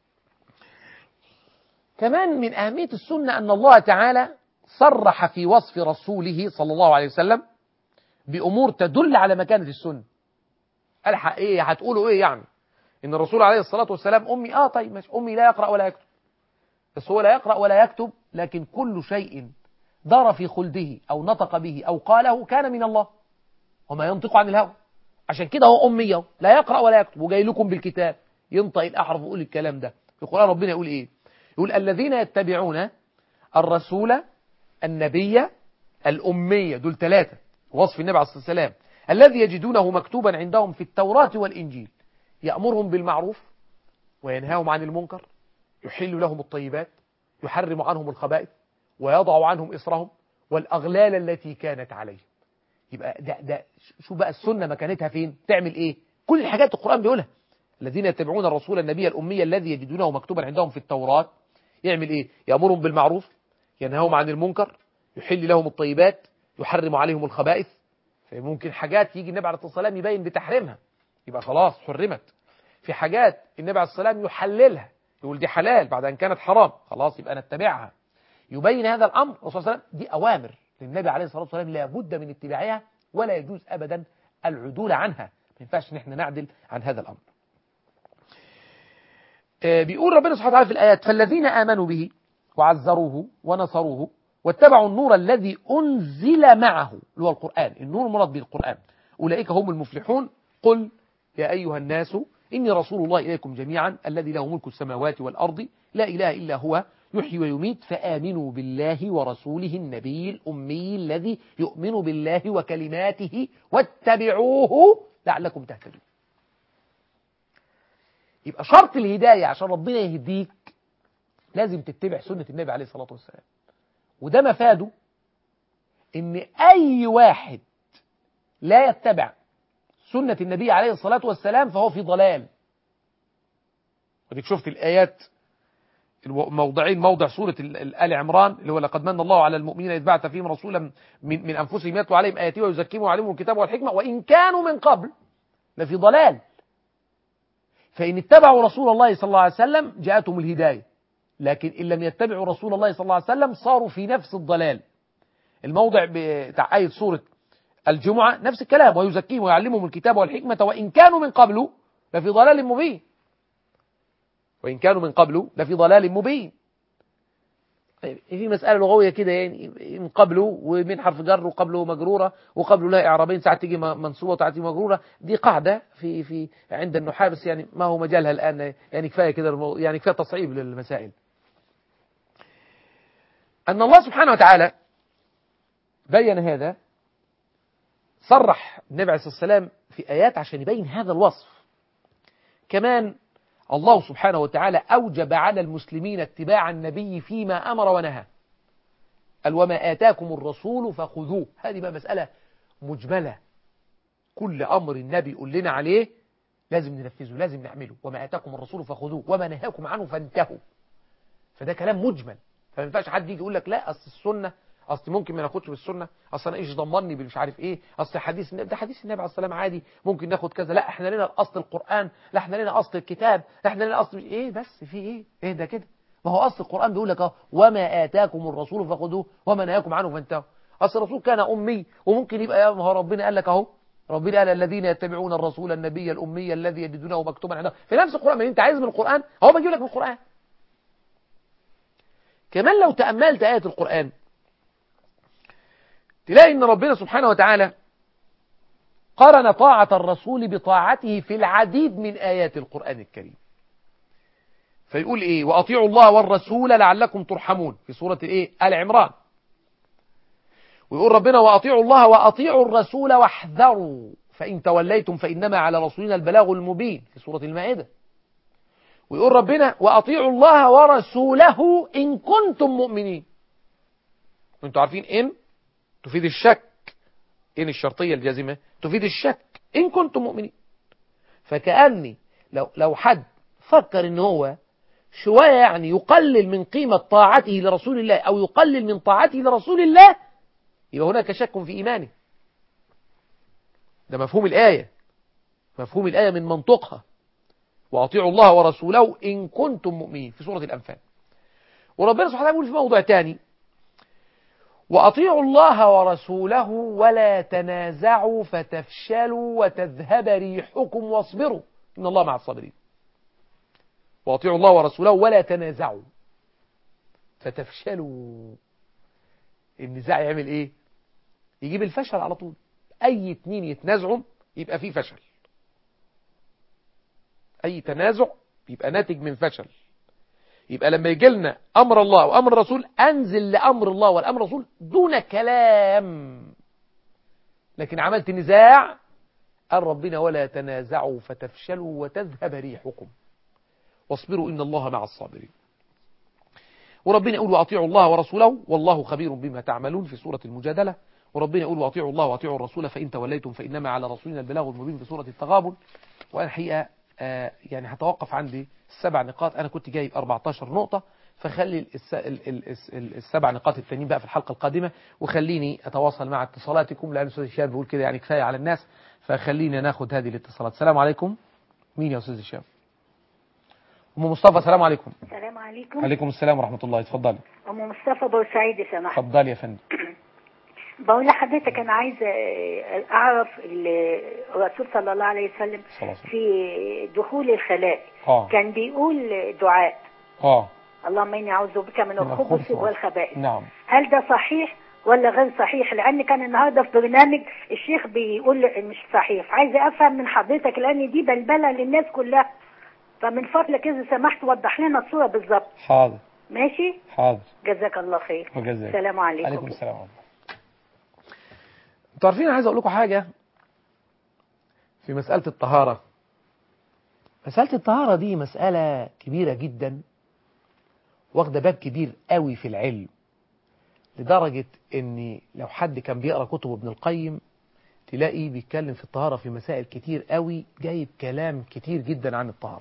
كمان من أهمية السنة أن الله تعالى صرح في وصف رسوله صلى الله عليه وسلم بأمور تدل على مكانة السنة ألحق إيه هتقولوا إيه يعني إن الرسول عليه الصلاة والسلام أمي آه طيب ماشي أمي لا يقرأ ولا يكتب بس هو لا يقرأ ولا يكتب لكن كل شيء دار في خلده أو نطق به أو قاله كان من الله وما ينطق عن الهوى عشان كده هو أمي لا يقرأ ولا يكتب وجاي لكم بالكتاب ينطق الأحرف ويقول الكلام ده في القرآن ربنا يقول إيه يقول الذين يتبعون الرسول النبي الأمية دول ثلاثة وصف النبي عليه الصلاة والسلام الذي يجدونه مكتوبا عندهم في التوراة والإنجيل يأمرهم بالمعروف وينهاهم عن المنكر يحل لهم الطيبات يحرم عنهم الخبائث ويضع عنهم إصرهم والأغلال التي كانت عليهم يبقى ده, ده شو بقى السنة مكانتها فين تعمل إيه كل الحاجات القرآن بيقولها الذين يتبعون الرسول النبي الأمي الذي يجدونه مكتوبا عندهم في التوراة يعمل إيه يأمرهم بالمعروف ينهاهم عن المنكر يحل لهم الطيبات يحرم عليهم الخبائث فممكن حاجات يجي النبي عليه الصلاة والسلام يبين بتحريمها يبقى خلاص حرمت في حاجات النبي عليه الصلاة والسلام يحللها يقول دي حلال بعد أن كانت حرام خلاص يبقى نتبعها يبين هذا الأمر الرسول صلى الله عليه وسلم دي أوامر للنبي عليه الصلاة والسلام لابد من اتباعها ولا يجوز أبدا العدول عنها ما ينفعش ان احنا نعدل عن هذا الأمر بيقول ربنا سبحانه وتعالى في الآيات فالذين آمنوا به وعزروه ونصروه واتبعوا النور الذي أنزل معه اللي هو القرآن النور مراد به القرآن أولئك هم المفلحون قل يا أيها الناس إني رسول الله إليكم جميعا الذي له ملك السماوات والأرض لا إله إلا هو يحيي ويميت فآمنوا بالله ورسوله النبي الأمي الذي يؤمن بالله وكلماته واتبعوه لعلكم تهتدون يبقى شرط الهداية عشان ربنا يهديك لازم تتبع سنة النبي عليه الصلاة والسلام وده مفاده ان اي واحد لا يتبع سنة النبي عليه الصلاة والسلام فهو في ضلال وديك شفت الآيات الموضعين موضع سورة آل عمران اللي هو لقد من الله على المؤمنين إذ بعث فيهم رسولا من, من أنفسهم يتلو عليهم آياته ويزكيهم ويعلمهم الكتاب والحكمة وإن كانوا من قبل لفي ضلال فإن اتبعوا رسول الله صلى الله عليه وسلم جاءتهم الهداية لكن إن لم يتبعوا رسول الله صلى الله عليه وسلم صاروا في نفس الضلال الموضع بتاع آية سورة الجمعة نفس الكلام ويزكيهم ويعلمهم الكتاب والحكمة وإن كانوا من قبل لفي ضلال مبين وإن كانوا من قبل لفي ضلال مبين في مسألة لغوية كده يعني من قبله ومن حرف جر وقبله مجرورة وقبله لها إعرابين ساعات تيجي منصوبة وساعات تيجي مجرورة دي قاعدة في في عند النحاة بس يعني ما هو مجالها الآن يعني كفاية كده يعني كفاية تصعيب للمسائل أن الله سبحانه وتعالى بين هذا صرح النبي عليه الصلاة والسلام في آيات عشان يبين هذا الوصف كمان الله سبحانه وتعالى أوجب على المسلمين اتباع النبي فيما أمر ونهى قال وما آتاكم الرسول فخذوه هذه بقى مسألة مجملة كل أمر النبي يقول لنا عليه لازم ننفذه لازم نعمله وما آتاكم الرسول فخذوه وما نهاكم عنه فانتهوا فده كلام مجمل فما ينفعش حد يجي يقول لك لا أصل السنة اصل ممكن ما ناخدش بالسنه اصل انا ايش ضمني بالمش عارف ايه اصل حديث ده حديث النبي عليه الصلاه والسلام عادي ممكن ناخد كذا لا احنا لنا اصل القران لا احنا لنا اصل الكتاب لا احنا لنا اصل ايه بس في ايه ايه ده كده ما هو اصل القران بيقول لك اهو وما اتاكم الرسول فخذوه وما نهاكم عنه فانتهوا اصل الرسول كان امي وممكن يبقى ما هو ربنا قال لك اهو ربنا قال الذين يتبعون الرسول النبي الامي الذي يجدونه مكتوبا عندهم في نفس القران ما انت عايز من القران هو بيجيب لك من القران كمان لو تاملت ايه القران تلاقي ان ربنا سبحانه وتعالى قرن طاعة الرسول بطاعته في العديد من آيات القرآن الكريم فيقول ايه واطيعوا الله والرسول لعلكم ترحمون في سورة ايه آل عمران ويقول ربنا واطيعوا الله واطيعوا الرسول واحذروا فإن توليتم فإنما على رسولنا البلاغ المبين في سورة المائدة ويقول ربنا وأطيعوا الله ورسوله إن كنتم مؤمنين وانتوا عارفين إن تفيد الشك إن الشرطية الجازمة تفيد الشك إن كنتم مؤمنين فكأني لو, لو حد فكر إن هو شوية يعني يقلل من قيمة طاعته لرسول الله أو يقلل من طاعته لرسول الله يبقى هناك شك في إيمانه ده مفهوم الآية مفهوم الآية من منطقها وأطيعوا الله ورسوله إن كنتم مؤمنين في سورة الأنفال وربنا سبحانه يقول في موضوع تاني وأطيعوا الله ورسوله ولا تنازعوا فتفشلوا وتذهب ريحكم واصبروا إن الله مع الصابرين وأطيعوا الله ورسوله ولا تنازعوا فتفشلوا النزاع يعمل إيه يجيب الفشل على طول أي اتنين يتنازعوا يبقى فيه فشل أي تنازع يبقى ناتج من فشل يبقى لما يجي لنا أمر الله وأمر الرسول أنزل لأمر الله والأمر الرسول دون كلام لكن عملت نزاع قال ربنا ولا تنازعوا فتفشلوا وتذهب ريحكم واصبروا إن الله مع الصابرين وربنا يقول وأطيعوا الله ورسوله والله خبير بما تعملون في سورة المجادلة وربنا يقول وأطيعوا الله وأطيعوا الرسول فإن توليتم فإنما على رسولنا البلاغ المبين في سورة التغابن وأنا الحقيقة آه يعني هتوقف عندي السبع نقاط أنا كنت جايب 14 نقطة فخلي الس... ال... ال... ال... السبع نقاط التانيين بقى في الحلقة القادمة وخليني أتواصل مع اتصالاتكم لأن أستاذ الشاب بيقول كده يعني كفاية على الناس فخلينا ناخد هذه الاتصالات السلام عليكم مين يا أستاذ الشاب أم مصطفى السلام عليكم السلام عليكم عليكم السلام ورحمة الله اتفضلي ام مصطفى بورسعيد يا سماحه اتفضلي يا فندم بقول لحضرتك انا عايزه اعرف ال- الرسول صلى الله عليه وسلم صلى الله عليه وسلم. في دخول الخلاء اه كان بيقول دعاء اه اللهم اني اعوذ بك من من الخبث الخبث والخبائث نعم هل ده صحيح ولا غير صحيح لان كان النهارده في برنامج الشيخ بيقول مش صحيح عايزه افهم من حضرتك لان دي بلبله للناس كلها فمن فضلك اذا سمحت وضح لنا الصوره بالظبط حاضر ماشي حاضر جزاك الله خير وجزاك السلام عليكم عليكم السلام ورحمة الله انتوا عارفين عايز اقول لكم حاجة في مسألة الطهارة مسألة الطهارة دي مسألة كبيرة جدا واخدة باب كبير قوي في العلم لدرجة ان لو حد كان بيقرأ كتب ابن القيم تلاقي بيتكلم في الطهارة في مسائل كتير قوي جايب كلام كتير جدا عن الطهارة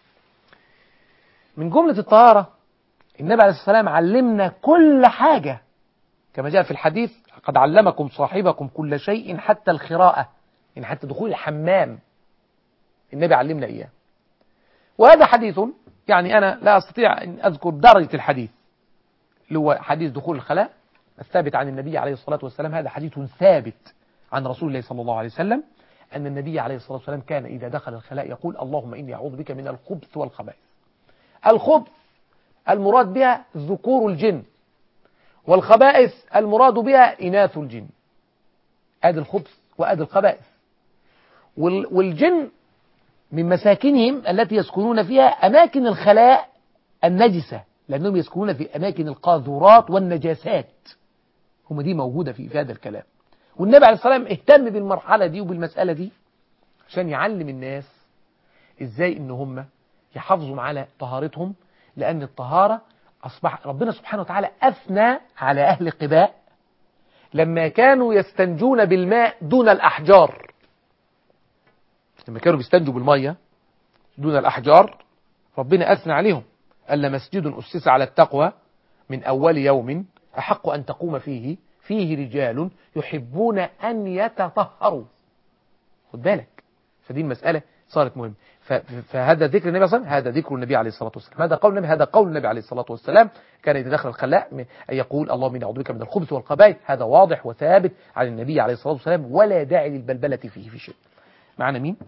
من جملة الطهارة النبي عليه الصلاة والسلام علمنا كل حاجة كما جاء في الحديث قد علمكم صاحبكم كل شيء حتى الخراءة يعني حتى دخول الحمام النبي علمنا إياه وهذا حديث يعني أنا لا أستطيع أن أذكر درجة الحديث اللي هو حديث دخول الخلاء الثابت عن النبي عليه الصلاة والسلام هذا حديث ثابت عن رسول الله صلى الله عليه وسلم أن النبي عليه الصلاة والسلام كان إذا دخل الخلاء يقول اللهم إني أعوذ بك من الخبث والخبائث الخبث المراد بها ذكور الجن والخبائث المراد بها إناث الجن آدي الخبث وآدي الخبائث وال- والجن من مساكنهم التي يسكنون فيها أماكن الخلاء النجسة لأنهم يسكنون في أماكن القاذورات والنجاسات هم دي موجودة في في هذا الكلام والنبي عليه الصلاة والسلام اهتم بالمرحلة دي وبالمسألة دي عشان يعلم الناس ازاي ان هم يحافظوا على طهارتهم لأن الطهارة أصبح ربنا سبحانه وتعالى أثنى على أهل قباء لما كانوا يستنجون بالماء دون الأحجار لما كانوا بيستنجوا بالمية دون الأحجار ربنا أثنى عليهم ألا مسجد أسس على التقوى من أول يوم أحق أن تقوم فيه فيه رجال يحبون أن يتطهروا خد بالك فدي المسألة صارت مهمة ف- فهذا ذكر النبي صلى الله عليه وسلم هذا ذكر النبي عليه الصلاة والسلام هذا قول النبي هذا قول النبي عليه الصلاة والسلام كان إذا دخل الخلاء م- أن يقول اللهم إني أعوذ بك من الخبث والخبائث هذا واضح وثابت عن النبي عليه الصلاة والسلام ولا داعي للبلبلة فيه في شيء معنا مين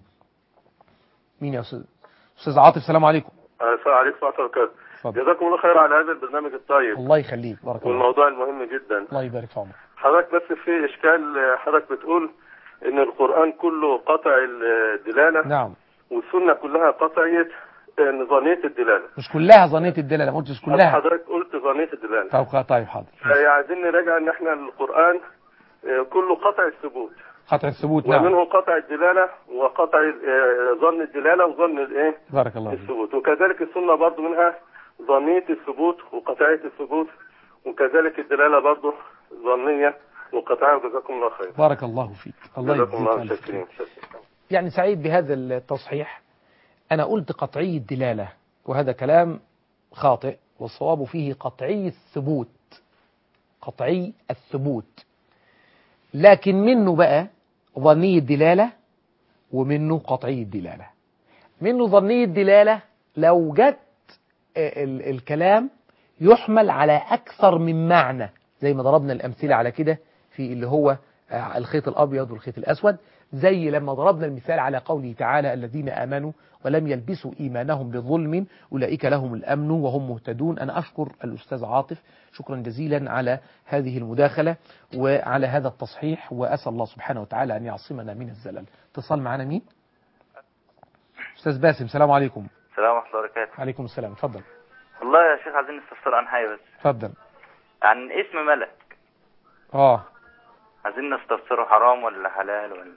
مين يا أستاذ أستاذ عاطف السلام عليكم السلام عليكم ورحمة الله وبركاته اتفضل. جزاكم الله خير على هذا البرنامج الطيب الله يخليك بارك الله والموضوع المهم جدا الله يبارك في عمرك حضرتك بس في إشكال حضرتك بتقول إن القرآن كله قطع الدلالة نعم والسنة كلها قطعية ان ظنيه الدلاله مش كلها ظنية الدلالة ما قلتش كلها حضرتك قلت ظنيه الدلاله طيب طيب حاضر آه، عايزين نراجع ان احنا القران آه، كله قطع الثبوت قطع الثبوت نعم ومنه قطع الدلاله وقطع آه، ظن الدلاله وظن الايه بارك الله فيك الثبوت وكذلك السنه برضو منها ظنيه الثبوت وقطعيه الثبوت وكذلك الدلاله برضو ظنيه وقطعيه وجزاكم الله خير بارك الله فيك الله جزاكم يجزيك الله ألف خير. شاكرين شاكرين. يعني سعيد بهذا التصحيح أنا قلت قطعي الدلالة وهذا كلام خاطئ والصواب فيه قطعي الثبوت قطعي الثبوت لكن منه بقى ظني الدلالة ومنه قطعي الدلالة منه ظني الدلالة لو جت ال- الكلام يحمل على أكثر من معنى زي ما ضربنا الأمثلة على كده في اللي هو آه، الخيط الأبيض والخيط الأسود زي لما ضربنا المثال على قوله تعالى الذين آمنوا ولم يلبسوا إيمانهم بظلم أولئك لهم الأمن وهم مهتدون أنا أشكر الأستاذ عاطف شكرا جزيلا على هذه المداخلة وعلى هذا التصحيح وأسأل الله سبحانه وتعالى أن يعصمنا من الزلل اتصال معنا مين؟ أستاذ باسم السلام عليكم السلام ورحمة الله وبركاته عليكم السلام اتفضل والله يا شيخ عايزين نستفسر عن حاجة بس اتفضل عن اسم ملك اه عايزين نستفسره حرام ولا حلال ولا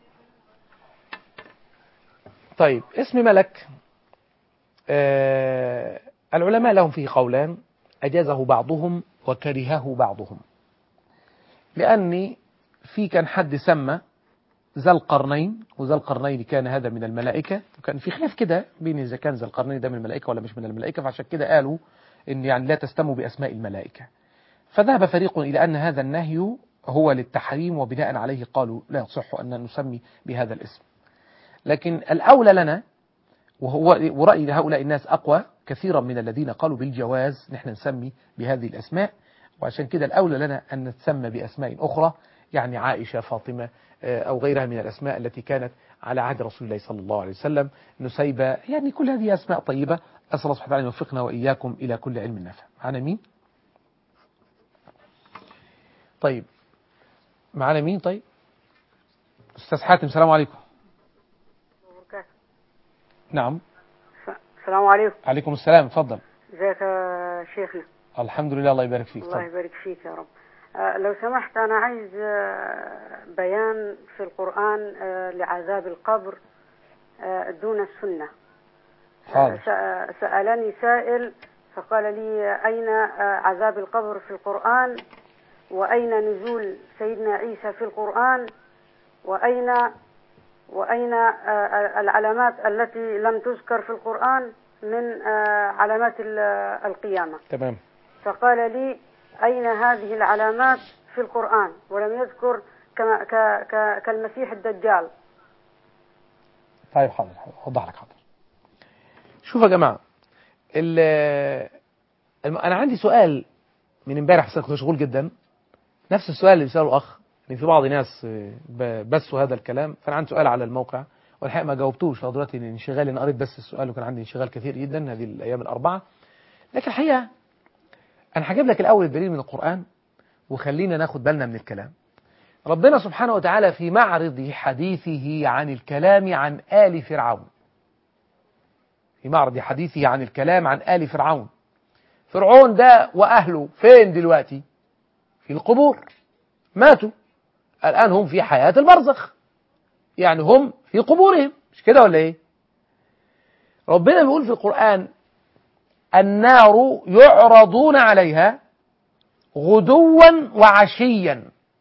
طيب اسم ملك آه العلماء لهم فيه قولان أجازه بعضهم وكرهه بعضهم لأني في كان حد سمى ذا القرنين وذا القرنين كان هذا من الملائكة وكان في خلاف كده بين إذا كان ذا القرنين ده من الملائكة ولا مش من الملائكة فعشان كده قالوا إن يعني لا تستموا بأسماء الملائكة فذهب فريق إلى أن هذا النهي هو للتحريم وبناء عليه قالوا لا يصح أن نسمي بهذا الاسم لكن الأولى لنا وهو ورأي هؤلاء الناس أقوى كثيرا من الذين قالوا بالجواز نحن نسمي بهذه الأسماء وعشان كده الأولى لنا أن نتسمى بأسماء أخرى يعني عائشة فاطمة آه، أو غيرها من الأسماء التي كانت على عهد رسول الله صلى الله عليه وسلم نسيبة يعني كل هذه أسماء طيبة أسأل الله سبحانه وتعالى أن يوفقنا وإياكم إلى كل علم نافع معنا مين؟ طيب معنا مين طيب؟ أستاذ حاتم السلام عليكم نعم السلام عليكم عليكم السلام اتفضل ازيك يا شيخنا الحمد لله الله يبارك فيك الله اتفضل يبارك فيك يا رب آه، لو سمحت أنا عايز آه، بيان في القرآن آه، لعذاب القبر آه، دون السنة آه، حاضر سأ- سألني سائل فقال لي أين آه، عذاب القبر في القرآن وأين نزول سيدنا عيسى في القرآن وأين وأين آه، العلامات التي لم تذكر في القرآن من آه، علامات ال- القيامة تمام فقال لي أين هذه العلامات في القرآن ولم يذكر كما ك ك كالمسيح الدجال طيب حاضر حاضر اوضح لك حاضر شوف يا جماعه ال الم- انا عندي سؤال من امبارح بس أنا كنت مشغول جدا نفس السؤال اللي بيساله الاخ ان في بعض الناس آه، ب- بثوا هذا الكلام فانا عندي سؤال على الموقع والحقيقه ما جاوبتوش فدلوقتي انشغالي انا قريت بس السؤال وكان عندي انشغال كثير جدا هذه الايام الاربعه لكن الحقيقه انا هجيب لك الاول الدليل من القران وخلينا ناخد بالنا من الكلام ربنا سبحانه وتعالى في معرض حديثه عن الكلام عن آل فرعون في معرض حديثه عن الكلام عن آل فرعون فرعون ده وأهله فين دلوقتي في القبور ماتوا الآن هم في حياة البرزخ يعني هم في قبورهم مش كده ولا ايه ربنا بيقول في القرآن النار يعرضون عليها غدوا وعشيا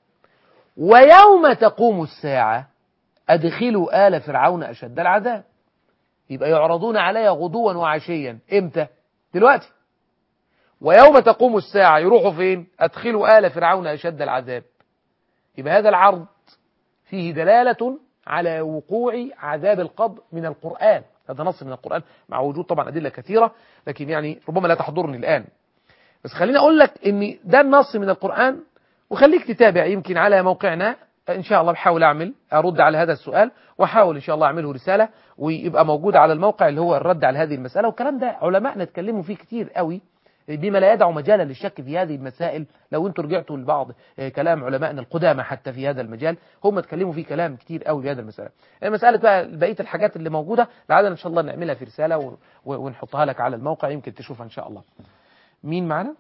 ويوم تقوم الساعة أدخلوا آل فرعون أشد العذاب يبقى يعرضون عليها غدوا وعشيا إمتى؟ دلوقتي ويوم تقوم الساعة يروحوا فين؟ أدخلوا آل فرعون أشد العذاب يبقى هذا العرض فيه دلالة على وقوع عذاب القبر من القرآن هذا نص من القرآن مع وجود طبعا أدلة كثيرة لكن يعني ربما لا تحضرني الآن بس خليني أقول لك إن ده النص من القرآن وخليك تتابع يمكن على موقعنا إن شاء الله بحاول أعمل أرد على هذا السؤال وأحاول إن شاء الله أعمله رسالة ويبقى موجود على الموقع اللي هو الرد على هذه المسألة والكلام ده علماءنا اتكلموا فيه كتير قوي بما لا يدع مجالا للشك في هذه المسائل لو انتم رجعتوا لبعض آه، كلام علمائنا القدامى حتى في هذا المجال هم اتكلموا فيه كلام كتير قوي في هذا المسألة مسألة بقى بقية الحاجات اللي موجودة لعلنا ان شاء الله نعملها في رسالة و- و- ونحطها لك على الموقع يمكن تشوفها ان شاء الله مين معنا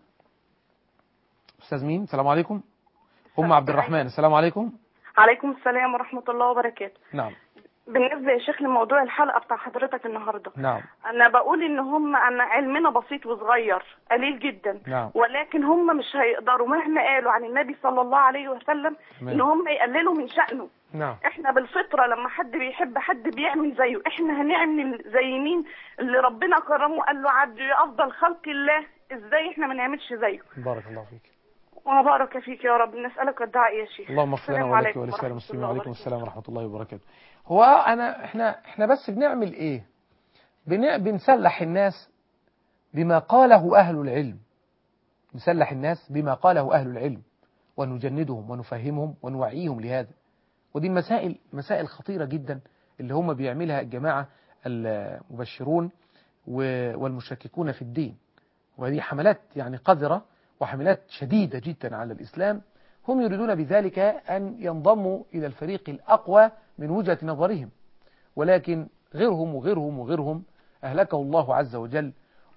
استاذ مين السلام عليكم ام عبد الرحمن السلام عليكم عليكم السلام ورحمة الله وبركاته نعم بالنسبة يا شيخ لموضوع الحلقة بتاع حضرتك النهاردة نعم أنا بقول إن هم أنا علمنا بسيط وصغير قليل جدا نعم. ولكن هم مش هيقدروا مهما قالوا عن النبي صلى الله عليه وسلم تمام. إن هم يقللوا من شأنه نعم احنا بالفطرة لما حد بيحب حد بيعمل زيه احنا هنعمل زي مين اللي ربنا كرمه وقال له عبد يا افضل خلق الله ازاي احنا ما نعملش زيه بارك الله فيك وبارك فيك يا رب نسألك الدعاء يا شيخ اللهم اغفر لنا السلام ولك عليكم ولسائر ورحمة المسلمين الله وعليكم وبركاته. السلام ورحمة الله وبركاته هو أنا إحنا إحنا بس بنعمل إيه بن- بنسلح الناس بما قاله أهل العلم نسلح الناس بما قاله أهل العلم ونجندهم ونفهمهم ونوعيهم لهذا ودي المسائل مسائل خطيرة جدا اللي هم بيعملها الجماعة المبشرون و- والمشككون في الدين وهذه حملات يعني قذرة وحملات شديدة جدا على الإسلام هم يريدون بذلك أن ينضموا إلى الفريق الأقوى من وجهة نظرهم ولكن غيرهم وغيرهم وغيرهم أهلكه الله عز وجل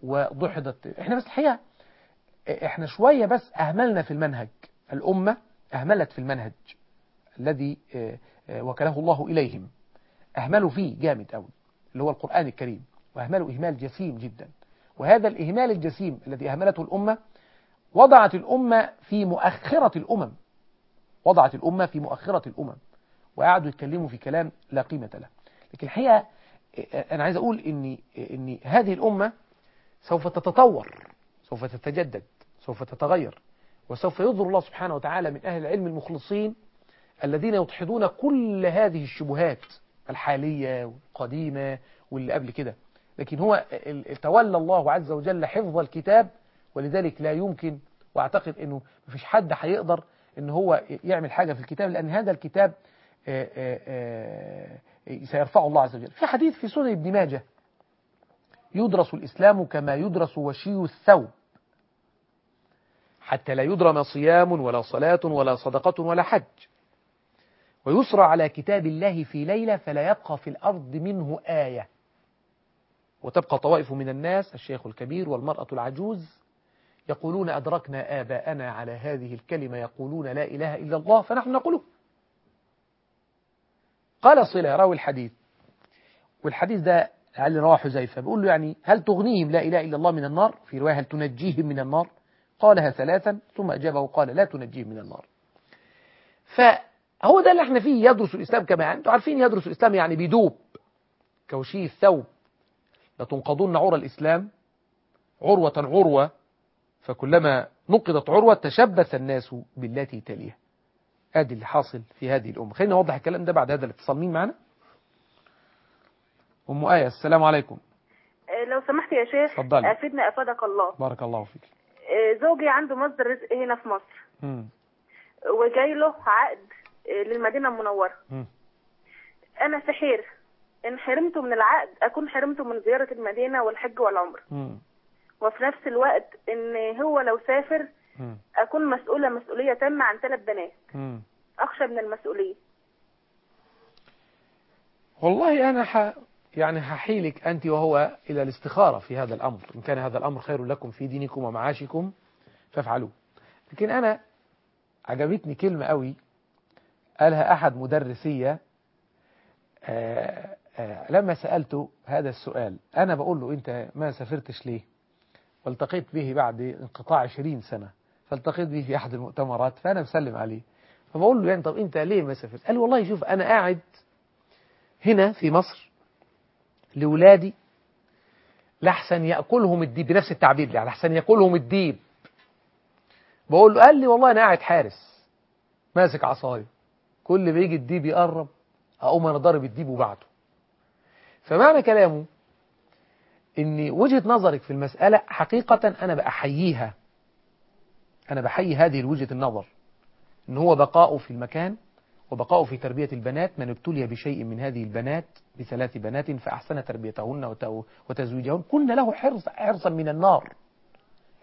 وضحضت احنا بس الحقيقة احنا شوية بس أهملنا في المنهج الأمة أهملت في المنهج الذي آه، آه، وكله الله إليهم أهملوا فيه جامد قوي اللي هو القرآن الكريم وأهملوا إهمال جسيم جدا وهذا الإهمال الجسيم الذي أهملته الأمة وضعت الأمة في مؤخرة الأمم وضعت الأمة في مؤخرة الأمم وقعدوا يتكلموا في كلام لا قيمة له لكن الحقيقة آه، أنا عايز أقول إن إن هذه الأمة سوف تتطور سوف تتجدد سوف تتغير وسوف يظهر الله سبحانه وتعالى من أهل العلم المخلصين الذين يدحضون كل هذه الشبهات الحالية والقديمة واللي قبل كده لكن هو ال- تولى الله عز وجل حفظ الكتاب ولذلك لا يمكن واعتقد انه مفيش حد هيقدر ان هو يعمل حاجة في الكتاب لان هذا الكتاب آه، آه، آه، سيرفعه الله عز وجل في حديث في سنن ابن ماجه يدرس الإسلام كما يدرس وشي الثوب حتى لا يدرم صيام ولا صلاة ولا صدقة ولا حج ويسرى على كتاب الله في ليلة فلا يبقى في الأرض منه آية وتبقى طوائف من الناس الشيخ الكبير والمرأة العجوز يقولون أدركنا آباءنا على هذه الكلمة يقولون لا إله إلا الله فنحن نقوله قال صلة راوي الحديث والحديث ده لعل رواه حذيفة بيقول له يعني هل تغنيهم لا إله إلا الله من النار في رواية هل تنجيهم من النار قالها ثلاثا ثم أجابه قال لا تنجيهم من النار فهو ده اللي احنا فيه يدرس الإسلام كما يعني انتوا عارفين يدرس الإسلام يعني بيدوب كوشي الثوب لتنقضن عرى الإسلام عروة عروة فكلما نقضت عروة تشبث الناس بالتي تليها ادي اللي حاصل في هذه الأمة خلينا نوضح الكلام ده بعد هذا الاتصال مين معنا أم آية السلام عليكم آه، لو سمحت يا شيخ اتفضلي. افيدنا افادك الله بارك الله فيك آه، زوجي عنده مصدر رزق هنا في مصر مم. وجاي له عقد آه، للمدينة المنورة مم. أنا في حير إن حرمته من العقد أكون حرمته من زيارة المدينة والحج والعمرة مم. وفي نفس الوقت إن هو لو سافر مم. أكون مسؤولة مسؤولية تامة عن ثلاث بنات مم. أخشى من المسؤولية والله أنا ح... يعني هحيلك أنت وهو إلى الاستخارة في هذا الأمر إن كان هذا الأمر خير لكم في دينكم ومعاشكم فافعلوه لكن أنا عجبتني كلمة قوي قالها أحد مدرسية آه، آه، لما سألته هذا السؤال أنا بقول له أنت ما سافرتش ليه والتقيت به بعد انقطاع 20 سنة فالتقيت به في أحد المؤتمرات فأنا مسلم عليه فبقول له يعني طب أنت ليه ما سافرت قال لي والله شوف أنا قاعد هنا في مصر لولادي لحسن يأكلهم الديب بنفس التعبير يعني لحسن يأكلهم الديب بقول له قال لي والله أنا قاعد حارس ماسك عصاية كل ما يجي الديب يقرب أقوم أنا ضارب الديب وبعته فمعنى كلامه إن وجهة نظرك في المسألة حقيقة أنا بأحييها أنا بحيي هذه وجهة النظر إن هو بقاؤه في المكان وبقاؤه في تربية البنات من ابتلي بشيء من هذه البنات بثلاث بنات فأحسن تربيتهن وت- وتزويجهن كن له حرص حرصا من النار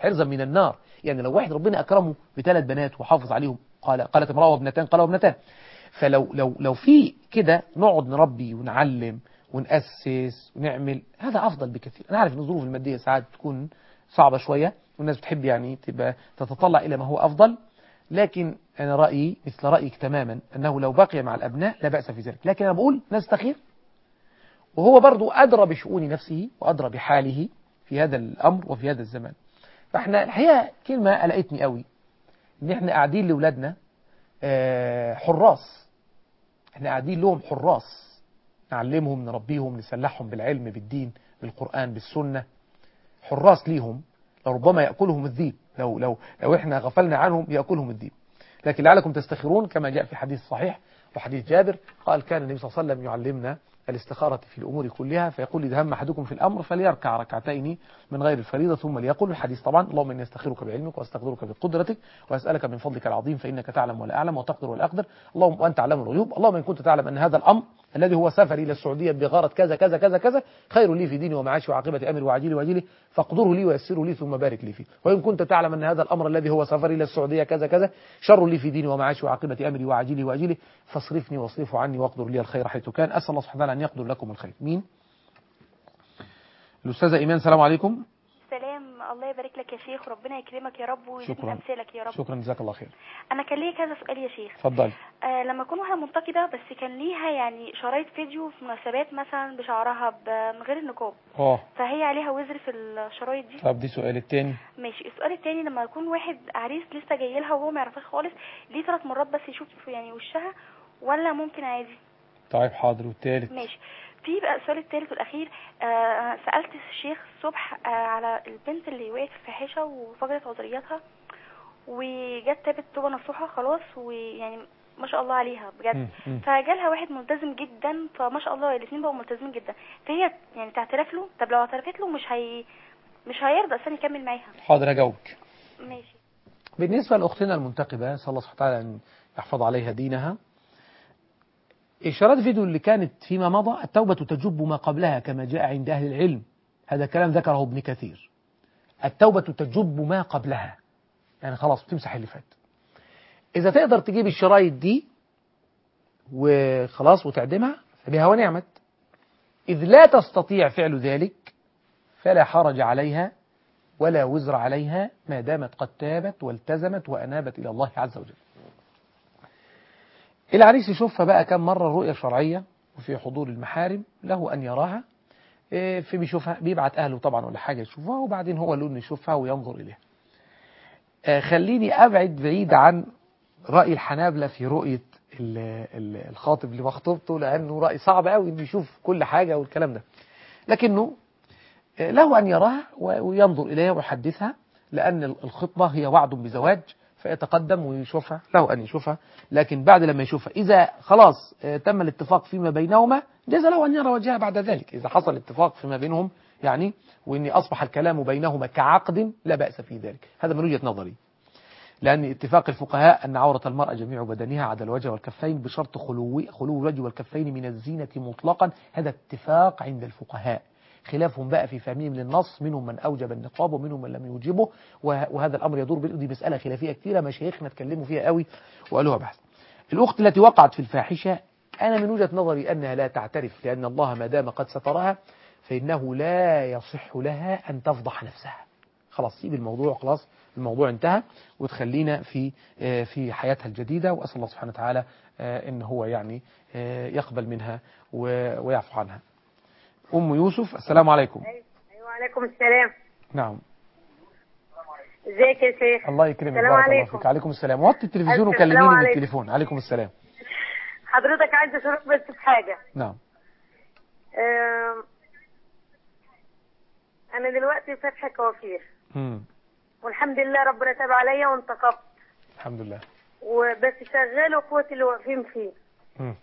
حرزا من النار يعني لو واحد ربنا أكرمه بثلاث بنات وحافظ عليهم قال قالت امرأة وابنتان قال وابنتان فلو لو لو في كده نقعد نربي ونعلم ونأسس ونعمل هذا أفضل بكثير أنا عارف إن الظروف المادية ساعات تكون صعبة شوية والناس بتحب يعني تبقى تتطلع إلى ما هو أفضل لكن أنا رأيي مثل رأيك تماما أنه لو بقي مع الأبناء لا بأس في ذلك لكن أنا بقول نستخير وهو برضو أدرى بشؤون نفسه وأدرى بحاله في هذا الأمر وفي هذا الزمان فإحنا الحقيقة كلمة قلقتني قوي إن إحنا قاعدين لأولادنا آه، حراس إحنا قاعدين لهم حراس نعلمهم نربيهم نسلحهم بالعلم بالدين بالقرآن بالسنة حراس ليهم لربما يأكلهم الذيب لو لو لو احنا غفلنا عنهم يأكلهم الذيب لكن لعلكم تستخيرون كما جاء في حديث صحيح وحديث جابر قال كان النبي صلى الله عليه وسلم يعلمنا الاستخارة في الأمور كلها فيقول إذا هم أحدكم في الأمر فليركع ركعتين من غير الفريضة ثم ليقول الحديث طبعا اللهم إني أستخيرك بعلمك وأستقدرك بقدرتك وأسألك من فضلك العظيم فإنك تعلم ولا أعلم وتقدر ولا أقدر اللهم وأنت تعلم الغيوب اللهم إن كنت تعلم أن هذا الأمر الذي هو سفري إلى السعودية بغرض كذا كذا كذا كذا خير لي في ديني ومعاشي وعاقبة أمري وعاجلي وأجلي فاقدره لي ويسره لي ثم بارك لي فيه وإن كنت تعلم أن هذا الأمر الذي هو سفري إلى السعودية كذا كذا شر لي في ديني ومعاشي وعاقبة أمري وعاجلي وأجلي فاصرفني واصرفه عني واقدر لي الخير حيث كان أسأل الله سبحانه وتعالى أن يقدر لكم الخير مين الأستاذة إيمان السلام عليكم سلام الله يبارك لك يا شيخ وربنا يكرمك يا رب ويزيد شكراً. امثالك يا رب شكرا جزاك الله خير انا كان ليا كذا سؤال يا شيخ اتفضلي آه لما اكون واحده منتقده بس كان ليها يعني شرايط فيديو في مناسبات مثلا بشعرها ب- من غير النقاب اه فهي عليها وزر في الشرايط دي طب دي سؤال التاني ماشي السؤال التاني لما يكون واحد عريس لسه جاي لها وهو ما يعرفهاش خالص ليه ثلاث مرات بس يشوف يعني وشها ولا ممكن عادي طيب حاضر والتالت ماشي في بقى السؤال الثالث والاخير آه سالت الشيخ الصبح آه على البنت اللي وقعت في الفاحشه وفقدت عذريتها وجت تابت توبه نصوحه خلاص ويعني ما شاء الله عليها بجد مم، مم. فجالها واحد ملتزم جدا فما شاء الله الاثنين بقوا ملتزمين جدا فهي يعني تعترف له طب لو اعترفت له مش هي مش هيرضى اصلا يكمل معاها حاضر هجاوبك ماشي بالنسبة لأختنا المنتقبة صلى الله سبحانه وتعالى أن يحفظ عليها دينها إشارات فيديو اللي كانت فيما مضى التوبة تجب ما قبلها كما جاء عند أهل العلم هذا كلام ذكره ابن كثير التوبة تجب ما قبلها يعني خلاص بتمسح اللي فات إذا تقدر تجيب الشرايط دي وخلاص وتعدمها فبها ونعمت إذ لا تستطيع فعل ذلك فلا حرج عليها ولا وزر عليها ما دامت قد تابت والتزمت وأنابت إلى الله عز وجل العريس يشوفها بقى كم مرة رؤية شرعية وفي حضور المحارم له أن يراها إيه، في بيشوفها بيبعت أهله طبعا ولا حاجة يشوفها وبعدين هو له أنه يشوفها وينظر إليها آه، خليني أبعد بعيد عن رأي الحنابلة في رؤية ال- ال- الخاطب لمخطوبته لأنه رأي صعب قوي إنه يشوف كل حاجة والكلام ده لكنه آه، له أن يراها و- وينظر إليها ويحدثها لأن الخطبة هي وعد بزواج فيتقدم ويشوفها له أن يشوفها لكن بعد لما يشوفها إذا خلاص آه، تم الاتفاق فيما بينهما جاز له أن يرى وجهها بعد ذلك إذا حصل اتفاق فيما بينهم يعني وإن أصبح الكلام بينهما كعقد لا بأس في ذلك هذا من وجهة نظري لأن اتفاق الفقهاء أن عورة المرأة جميع بدنها عدا الوجه والكفين بشرط خلو خلو الوجه والكفين من الزينة مطلقا هذا اتفاق عند الفقهاء خلافهم بقى في فهمهم للنص منهم من أوجب النقاب ومنهم من لم يوجبه وه- وهذا الأمر يدور بال- دي مسألة خلافية كثيرة مشايخنا اتكلموا فيها قوي وقالوها بحث الأخت التي وقعت في الفاحشة أنا من وجهة نظري أنها لا تعترف لأن الله ما دام قد سترها فإنه لا يصح لها أن تفضح نفسها خلاص سيب الموضوع خلاص الموضوع انتهى وتخلينا في آه، في حياتها الجديدة وأسأل الله سبحانه وتعالى آه، إن هو يعني آه، يقبل منها و- ويعفو عنها أم يوسف السلام عليكم ايوه عليكم السلام نعم ازيك يا شيخ الله يكرمك السلام بارك الله عليكم. فيك عليكم السلام وطي التلفزيون السلام وكلميني من عليكم. التليفون عليكم السلام حضرتك عايزه اشارك بس في حاجه نعم آم، انا دلوقتي فاتحه كوافير مم. والحمد لله ربنا تاب عليا وانتقبت الحمد لله وبس شغال واخواتي اللي واقفين فيه مم.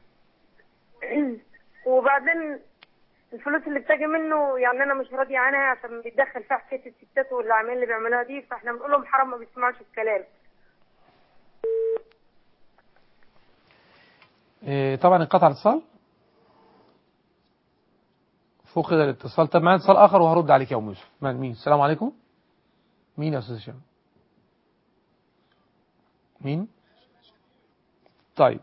وبعدين الفلوس اللي بتجي منه يعني انا مش راضيه عنها عشان بيتدخل فيها حكايه الستات والاعمال اللي بيعملوها دي فاحنا بنقول لهم حرام ما بيسمعوش الكلام إيه، طبعا انقطع الاتصال فقد الاتصال طب معانا اتصال اخر وهرد عليك يا ام يوسف مع مين السلام عليكم مين يا أستاذ هشام مين طيب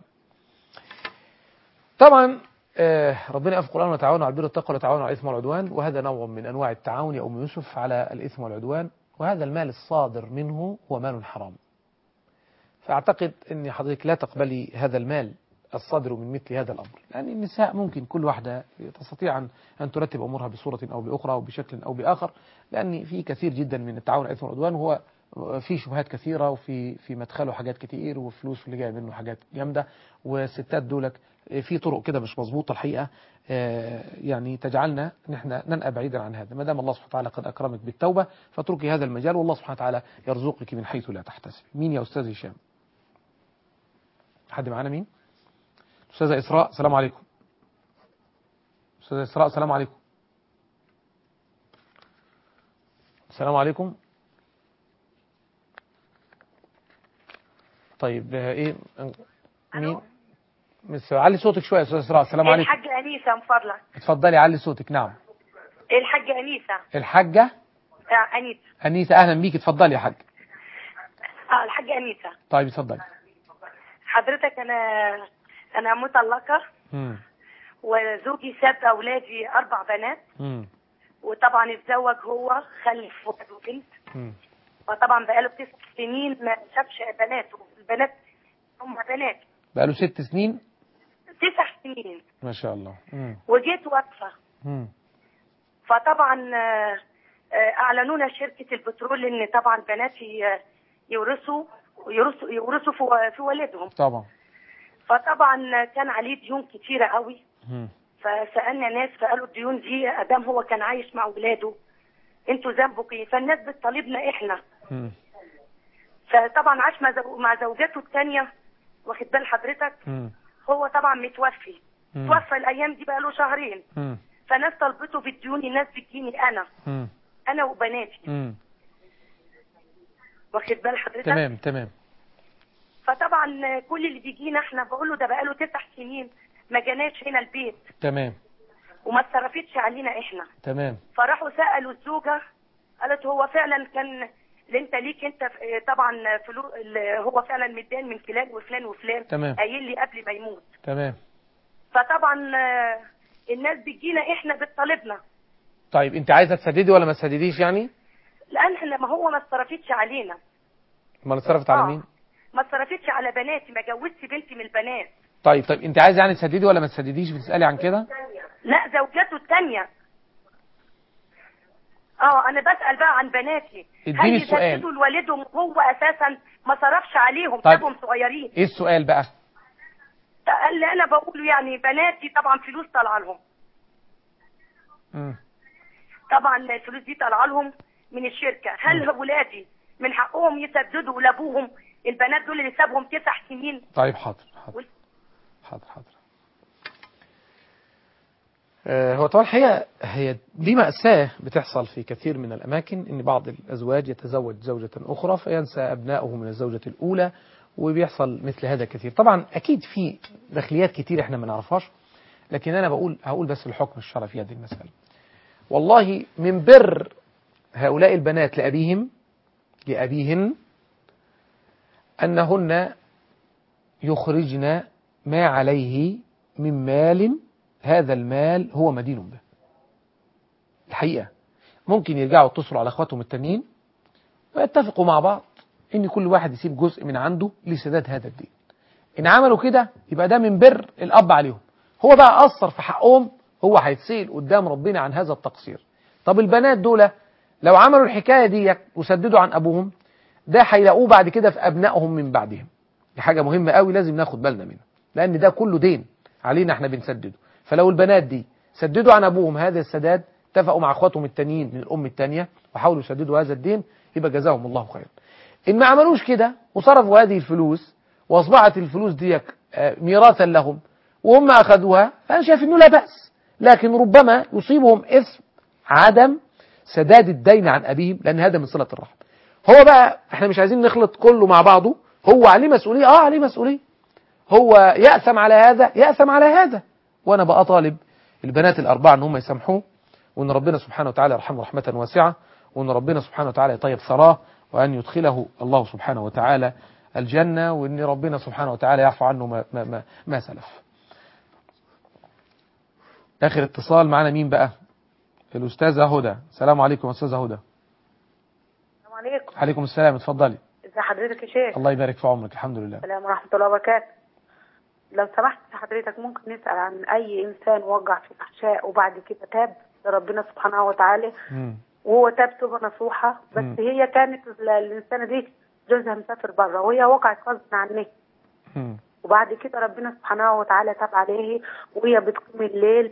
طبعا آه، ربنا في القرآن وتعاونوا على البر والتقوى ولا تعاونوا على الإثم والعدوان وهذا نوع من أنواع التعاون يا أم يوسف على الإثم والعدوان وهذا المال الصادر منه هو مال حرام فأعتقد أن حضرتك لا تقبلي هذا المال الصادر من مثل هذا الأمر لأن النساء ممكن كل واحدة تستطيع أن أن ترتب أمورها بصورة أو بأخرى أو بشكل أو بآخر لأن في كثير جدا من التعاون على الإثم والعدوان وهو في شبهات كثيرة وفي في مدخله حاجات كتير وفلوس اللي جاي منه حاجات جامدة والستات دولك في طرق كده مش مظبوطة الحقيقة آه، يعني تجعلنا ان احنا ننأى بعيدا عن هذا ما دام الله سبحانه وتعالى قد أكرمك بالتوبة فاتركي هذا المجال والله سبحانه وتعالى يرزقك من حيث لا تحتسب مين يا أستاذ هشام حد معانا مين أستاذة إسراء السلام عليكم أستاذة إسراء السلام عليكم السلام عليكم طيب آه، ايه مين مس علي صوتك شويه يا استاذ اسراء السلام عليكم الحاجة أنيسة من فضلك اتفضلي علي صوتك نعم الحاجة أنيسة الحاجه آه، أنيسة انيسه اهلا بيك اتفضلي يا حاج اه الحاجة أنيسة طيب اتفضلي حضرتك أنا أنا مطلقة امم وزوجي ساب أولادي أربع بنات امم وطبعا اتزوج هو خلف ولد وبنت امم فطبعا بقاله تسع سنين ما شافش بناته البنات هم بنات بقاله ست سنين تسع سنين ما شاء الله امم وجيت واقفة امم فطبعا آه، آه، اعلنونا شركه البترول ان طبعا بناتي آه، يورثوا يورثوا يورثوا في في والدهم طبعا فطبعا كان عليه ديون كتيره قوي امم فسالنا ناس فقالوا الديون دي ادام هو كان عايش مع اولاده انتوا ذنبك ايه فالناس بتطالبنا احنا امم فطبعا عاش مع زو- مع زوجته الثانيه واخد بال حضرتك امم هو طبعا متوفي مم. توفى الايام دي بقى له شهرين امم فناس طلبته بالديون الناس بتجيني انا امم انا وبناتي امم واخد بال حضرتك تمام تمام فطبعا كل اللي بيجينا احنا بقول له ده بقاله تسع سنين ما جاناش هنا البيت تمام وما اتصرفتش علينا احنا تمام فراحوا سالوا الزوجه قالت هو فعلا كان اللي انت ليك انت ف- طبعا فلو اللي هو فعلا مدان من فلان وفلان وفلان تمام. قايل لي قبل ما يموت تمام فطبعا آه، الناس بتجينا احنا بتطالبنا طيب انت عايزه تسددي ولا ما تسدديش يعني لان احنا ما هو ما اتصرفتش علينا امال اتصرفت على آه. مين ما اتصرفتش على بناتي ما جوزتش بنتي من البنات طيب طيب انت عايزه يعني تسددي ولا ما تسدديش بتسالي عن كده لا زوجته الثانيه اه انا بسال بقى عن بناتي اديني هل السؤال. يسددوا لوالدهم هو اساسا ما صرفش عليهم طيب. سابهم صغيرين ايه السؤال بقى قال لي انا بقوله يعني بناتي طبعا فلوس طالعه لهم امم طبعا الفلوس دي طالعه لهم من الشركه هل ولادي من حقهم يسددوا لابوهم البنات دول اللي سابهم تسع سنين طيب حاضر حاضر حاضر حاضر آه، هو طبعا الحقيقة هي دي مأساة بتحصل في كثير من الأماكن إن بعض الأزواج يتزوج زوجة أخرى فينسى أبنائه من الزوجة الأولى وبيحصل مثل هذا كثير طبعا أكيد في داخليات كتير إحنا ما نعرفهاش لكن أنا بقول هقول بس الحكم الشرعي في هذه المسألة والله من بر هؤلاء البنات لأبيهم لأبيهن أنهن يخرجن ما عليه من مال هذا المال هو مدين به الحقيقة ممكن يرجعوا يتصلوا على اخواتهم التانيين ويتفقوا مع بعض ان كل واحد يسيب جزء من عنده لسداد هذا الدين ان عملوا كده يبقى ده من بر الاب عليهم هو بقى اثر في حقهم هو هيتسال قدام ربنا عن هذا التقصير طب البنات دول لو عملوا الحكايه دي وسددوا عن ابوهم ده هيلاقوه بعد كده في ابنائهم من بعدهم دي حاجه مهمه قوي لازم ناخد بالنا منها لان ده كله دين علينا احنا بنسدده فلو البنات دي سددوا عن ابوهم هذا السداد اتفقوا مع اخواتهم التانيين من الام التانية وحاولوا يسددوا هذا الدين يبقى جزاهم الله خيرا ان ما عملوش كده وصرفوا هذه الفلوس واصبحت الفلوس دي آه، ميراثا لهم وهم اخذوها فانا شايف انه لا باس لكن ربما يصيبهم اثم عدم سداد الدين عن ابيهم لان هذا من صله الرحم هو بقى احنا مش عايزين نخلط كله مع بعضه هو عليه مسؤوليه اه عليه مسؤوليه هو يأثم على هذا يأثم على هذا وانا بقى طالب البنات الاربعه ان هم يسامحوه وان ربنا سبحانه وتعالى يرحمه رحمه واسعه وأن ربنا سبحانه وتعالى يطيب ثراه وأن يدخله الله سبحانه وتعالى الجنة وأن ربنا سبحانه وتعالى يعفو عنه ما, ما, ما, ما سلف آخر اتصال معنا مين بقى الأستاذة هدى السلام عليكم أستاذة هدى السلام عليكم عليكم السلام اتفضلي ازي حضرتك يا شيخ الله يبارك في عمرك الحمد لله السلام ورحمة الله وبركاته لو سمحت حضرتك ممكن نسأل عن أي إنسان وقع في فحشاء وبعد كده تاب لربنا سبحانه وتعالى مم. وهو تاب توبة نصوحة بس مم. هي كانت ال- الإنسانة دي جوزها مسافر بره وهي وقعت غصب عنها مم. وبعد كده ربنا سبحانه وتعالى تاب عليه وهي بتقوم الليل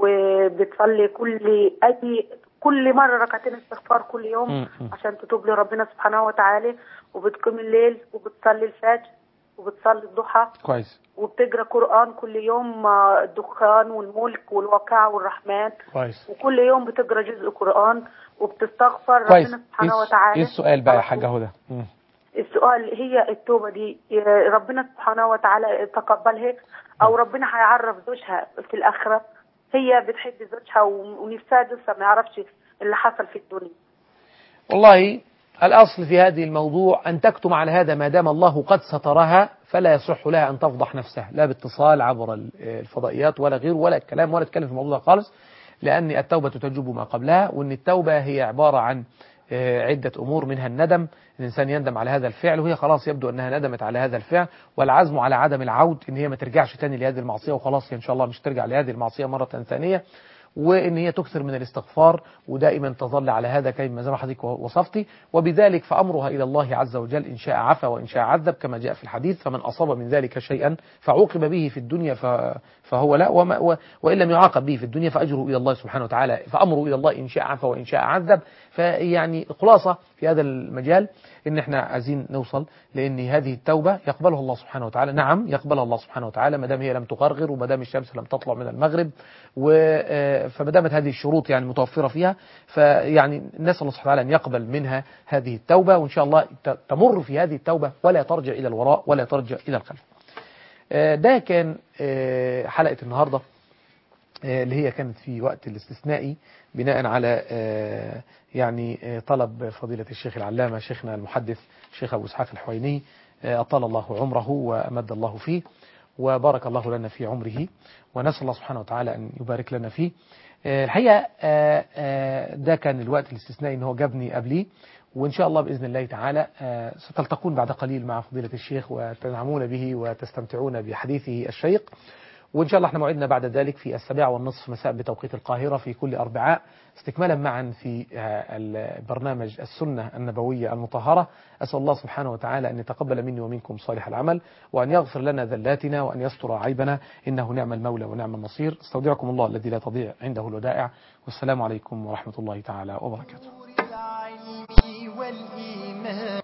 وبتصلي كل أي كل مرة ركعتين استغفار كل يوم مم. مم. عشان تتوب لربنا سبحانه وتعالى وبتقوم الليل وبتصلي الفجر وبتصلي الضحى كويس وبتقرا قرآن كل يوم آه، الدخان والملك والواقع والرحمن كويس وكل يوم بتقرا جزء قرآن وبتستغفر كويس ربنا سبحانه إيه- وتعالى ايه السؤال بقى يا حاجة هدى مم. السؤال هي التوبة دي آه، ربنا سبحانه وتعالى تقبلها أو ربنا هيعرف زوجها في الآخرة هي بتحب زوجها و- ونفسها جوزها ما يعرفش اللي حصل في الدنيا والله الأصل في هذه الموضوع أن تكتم على هذا ما دام الله قد سترها فلا يصح لها أن تفضح نفسها لا باتصال عبر ال- الفضائيات ولا غير ولا الكلام ولا تتكلم في الموضوع ده خالص لأن التوبة تجب ما قبلها وأن التوبة هي عبارة عن آه، عدة أمور منها الندم الإنسان يندم على هذا الفعل وهي خلاص يبدو أنها ندمت على هذا الفعل والعزم على عدم العود إن هي ما ترجعش تاني لهذه المعصية وخلاص هي إن شاء الله مش ترجع لهذه المعصية مرة ثانية وان هي تكثر من الاستغفار ودائما تظل على هذا كما زي ما حضرتك وصفتي وبذلك فامرها الى الله عز وجل ان شاء عفا وان شاء عذب كما جاء في الحديث فمن اصاب من ذلك شيئا فعوقب به في الدنيا ف- فهو لا وما و- وان لم يعاقب به في الدنيا فاجره الى الله سبحانه وتعالى فامره الى الله ان شاء عفا وان شاء عذب فيعني خلاصه في هذا المجال ان احنا عايزين نوصل لان هذه التوبه يقبلها الله سبحانه وتعالى نعم يقبلها الله سبحانه وتعالى ما دام هي لم تغرغر وما دام الشمس لم تطلع من المغرب و آه، فما دامت هذه الشروط يعني متوفره فيها فيعني نسال الله سبحانه وتعالى ان يقبل منها هذه التوبه وان شاء الله ت- تمر في هذه التوبه ولا ترجع الى الوراء ولا ترجع الى الخلف. آه، ده كان آه، حلقه النهارده آه، اللي هي كانت في وقت الاستثنائي بناء على آه، يعني آه، طلب فضيلة الشيخ العلامة شيخنا المحدث شيخ أبو إسحاق الحويني آه، أطال الله عمره وأمد الله فيه وبارك الله لنا في عمره ونسأل الله سبحانه وتعالى أن يبارك لنا فيه آه، الحقيقة آه، آه، ده كان الوقت الاستثنائي ان هو جابني قبليه وإن شاء الله بإذن الله تعالى آه، ستلتقون بعد قليل مع فضيلة الشيخ وتنعمون به وتستمتعون بحديثه الشيق وإن شاء الله احنا موعدنا بعد ذلك في السابعة والنصف مساء بتوقيت القاهرة في كل أربعاء استكمالا معا في آه، البرنامج السنة النبوية المطهرة أسأل الله سبحانه وتعالى أن يتقبل مني ومنكم صالح العمل وأن يغفر لنا ذلاتنا وأن يستر عيبنا إنه نعم المولى ونعم النصير استودعكم الله الذي لا تضيع عنده الودائع والسلام عليكم ورحمة الله تعالى وبركاته العلم والإيمان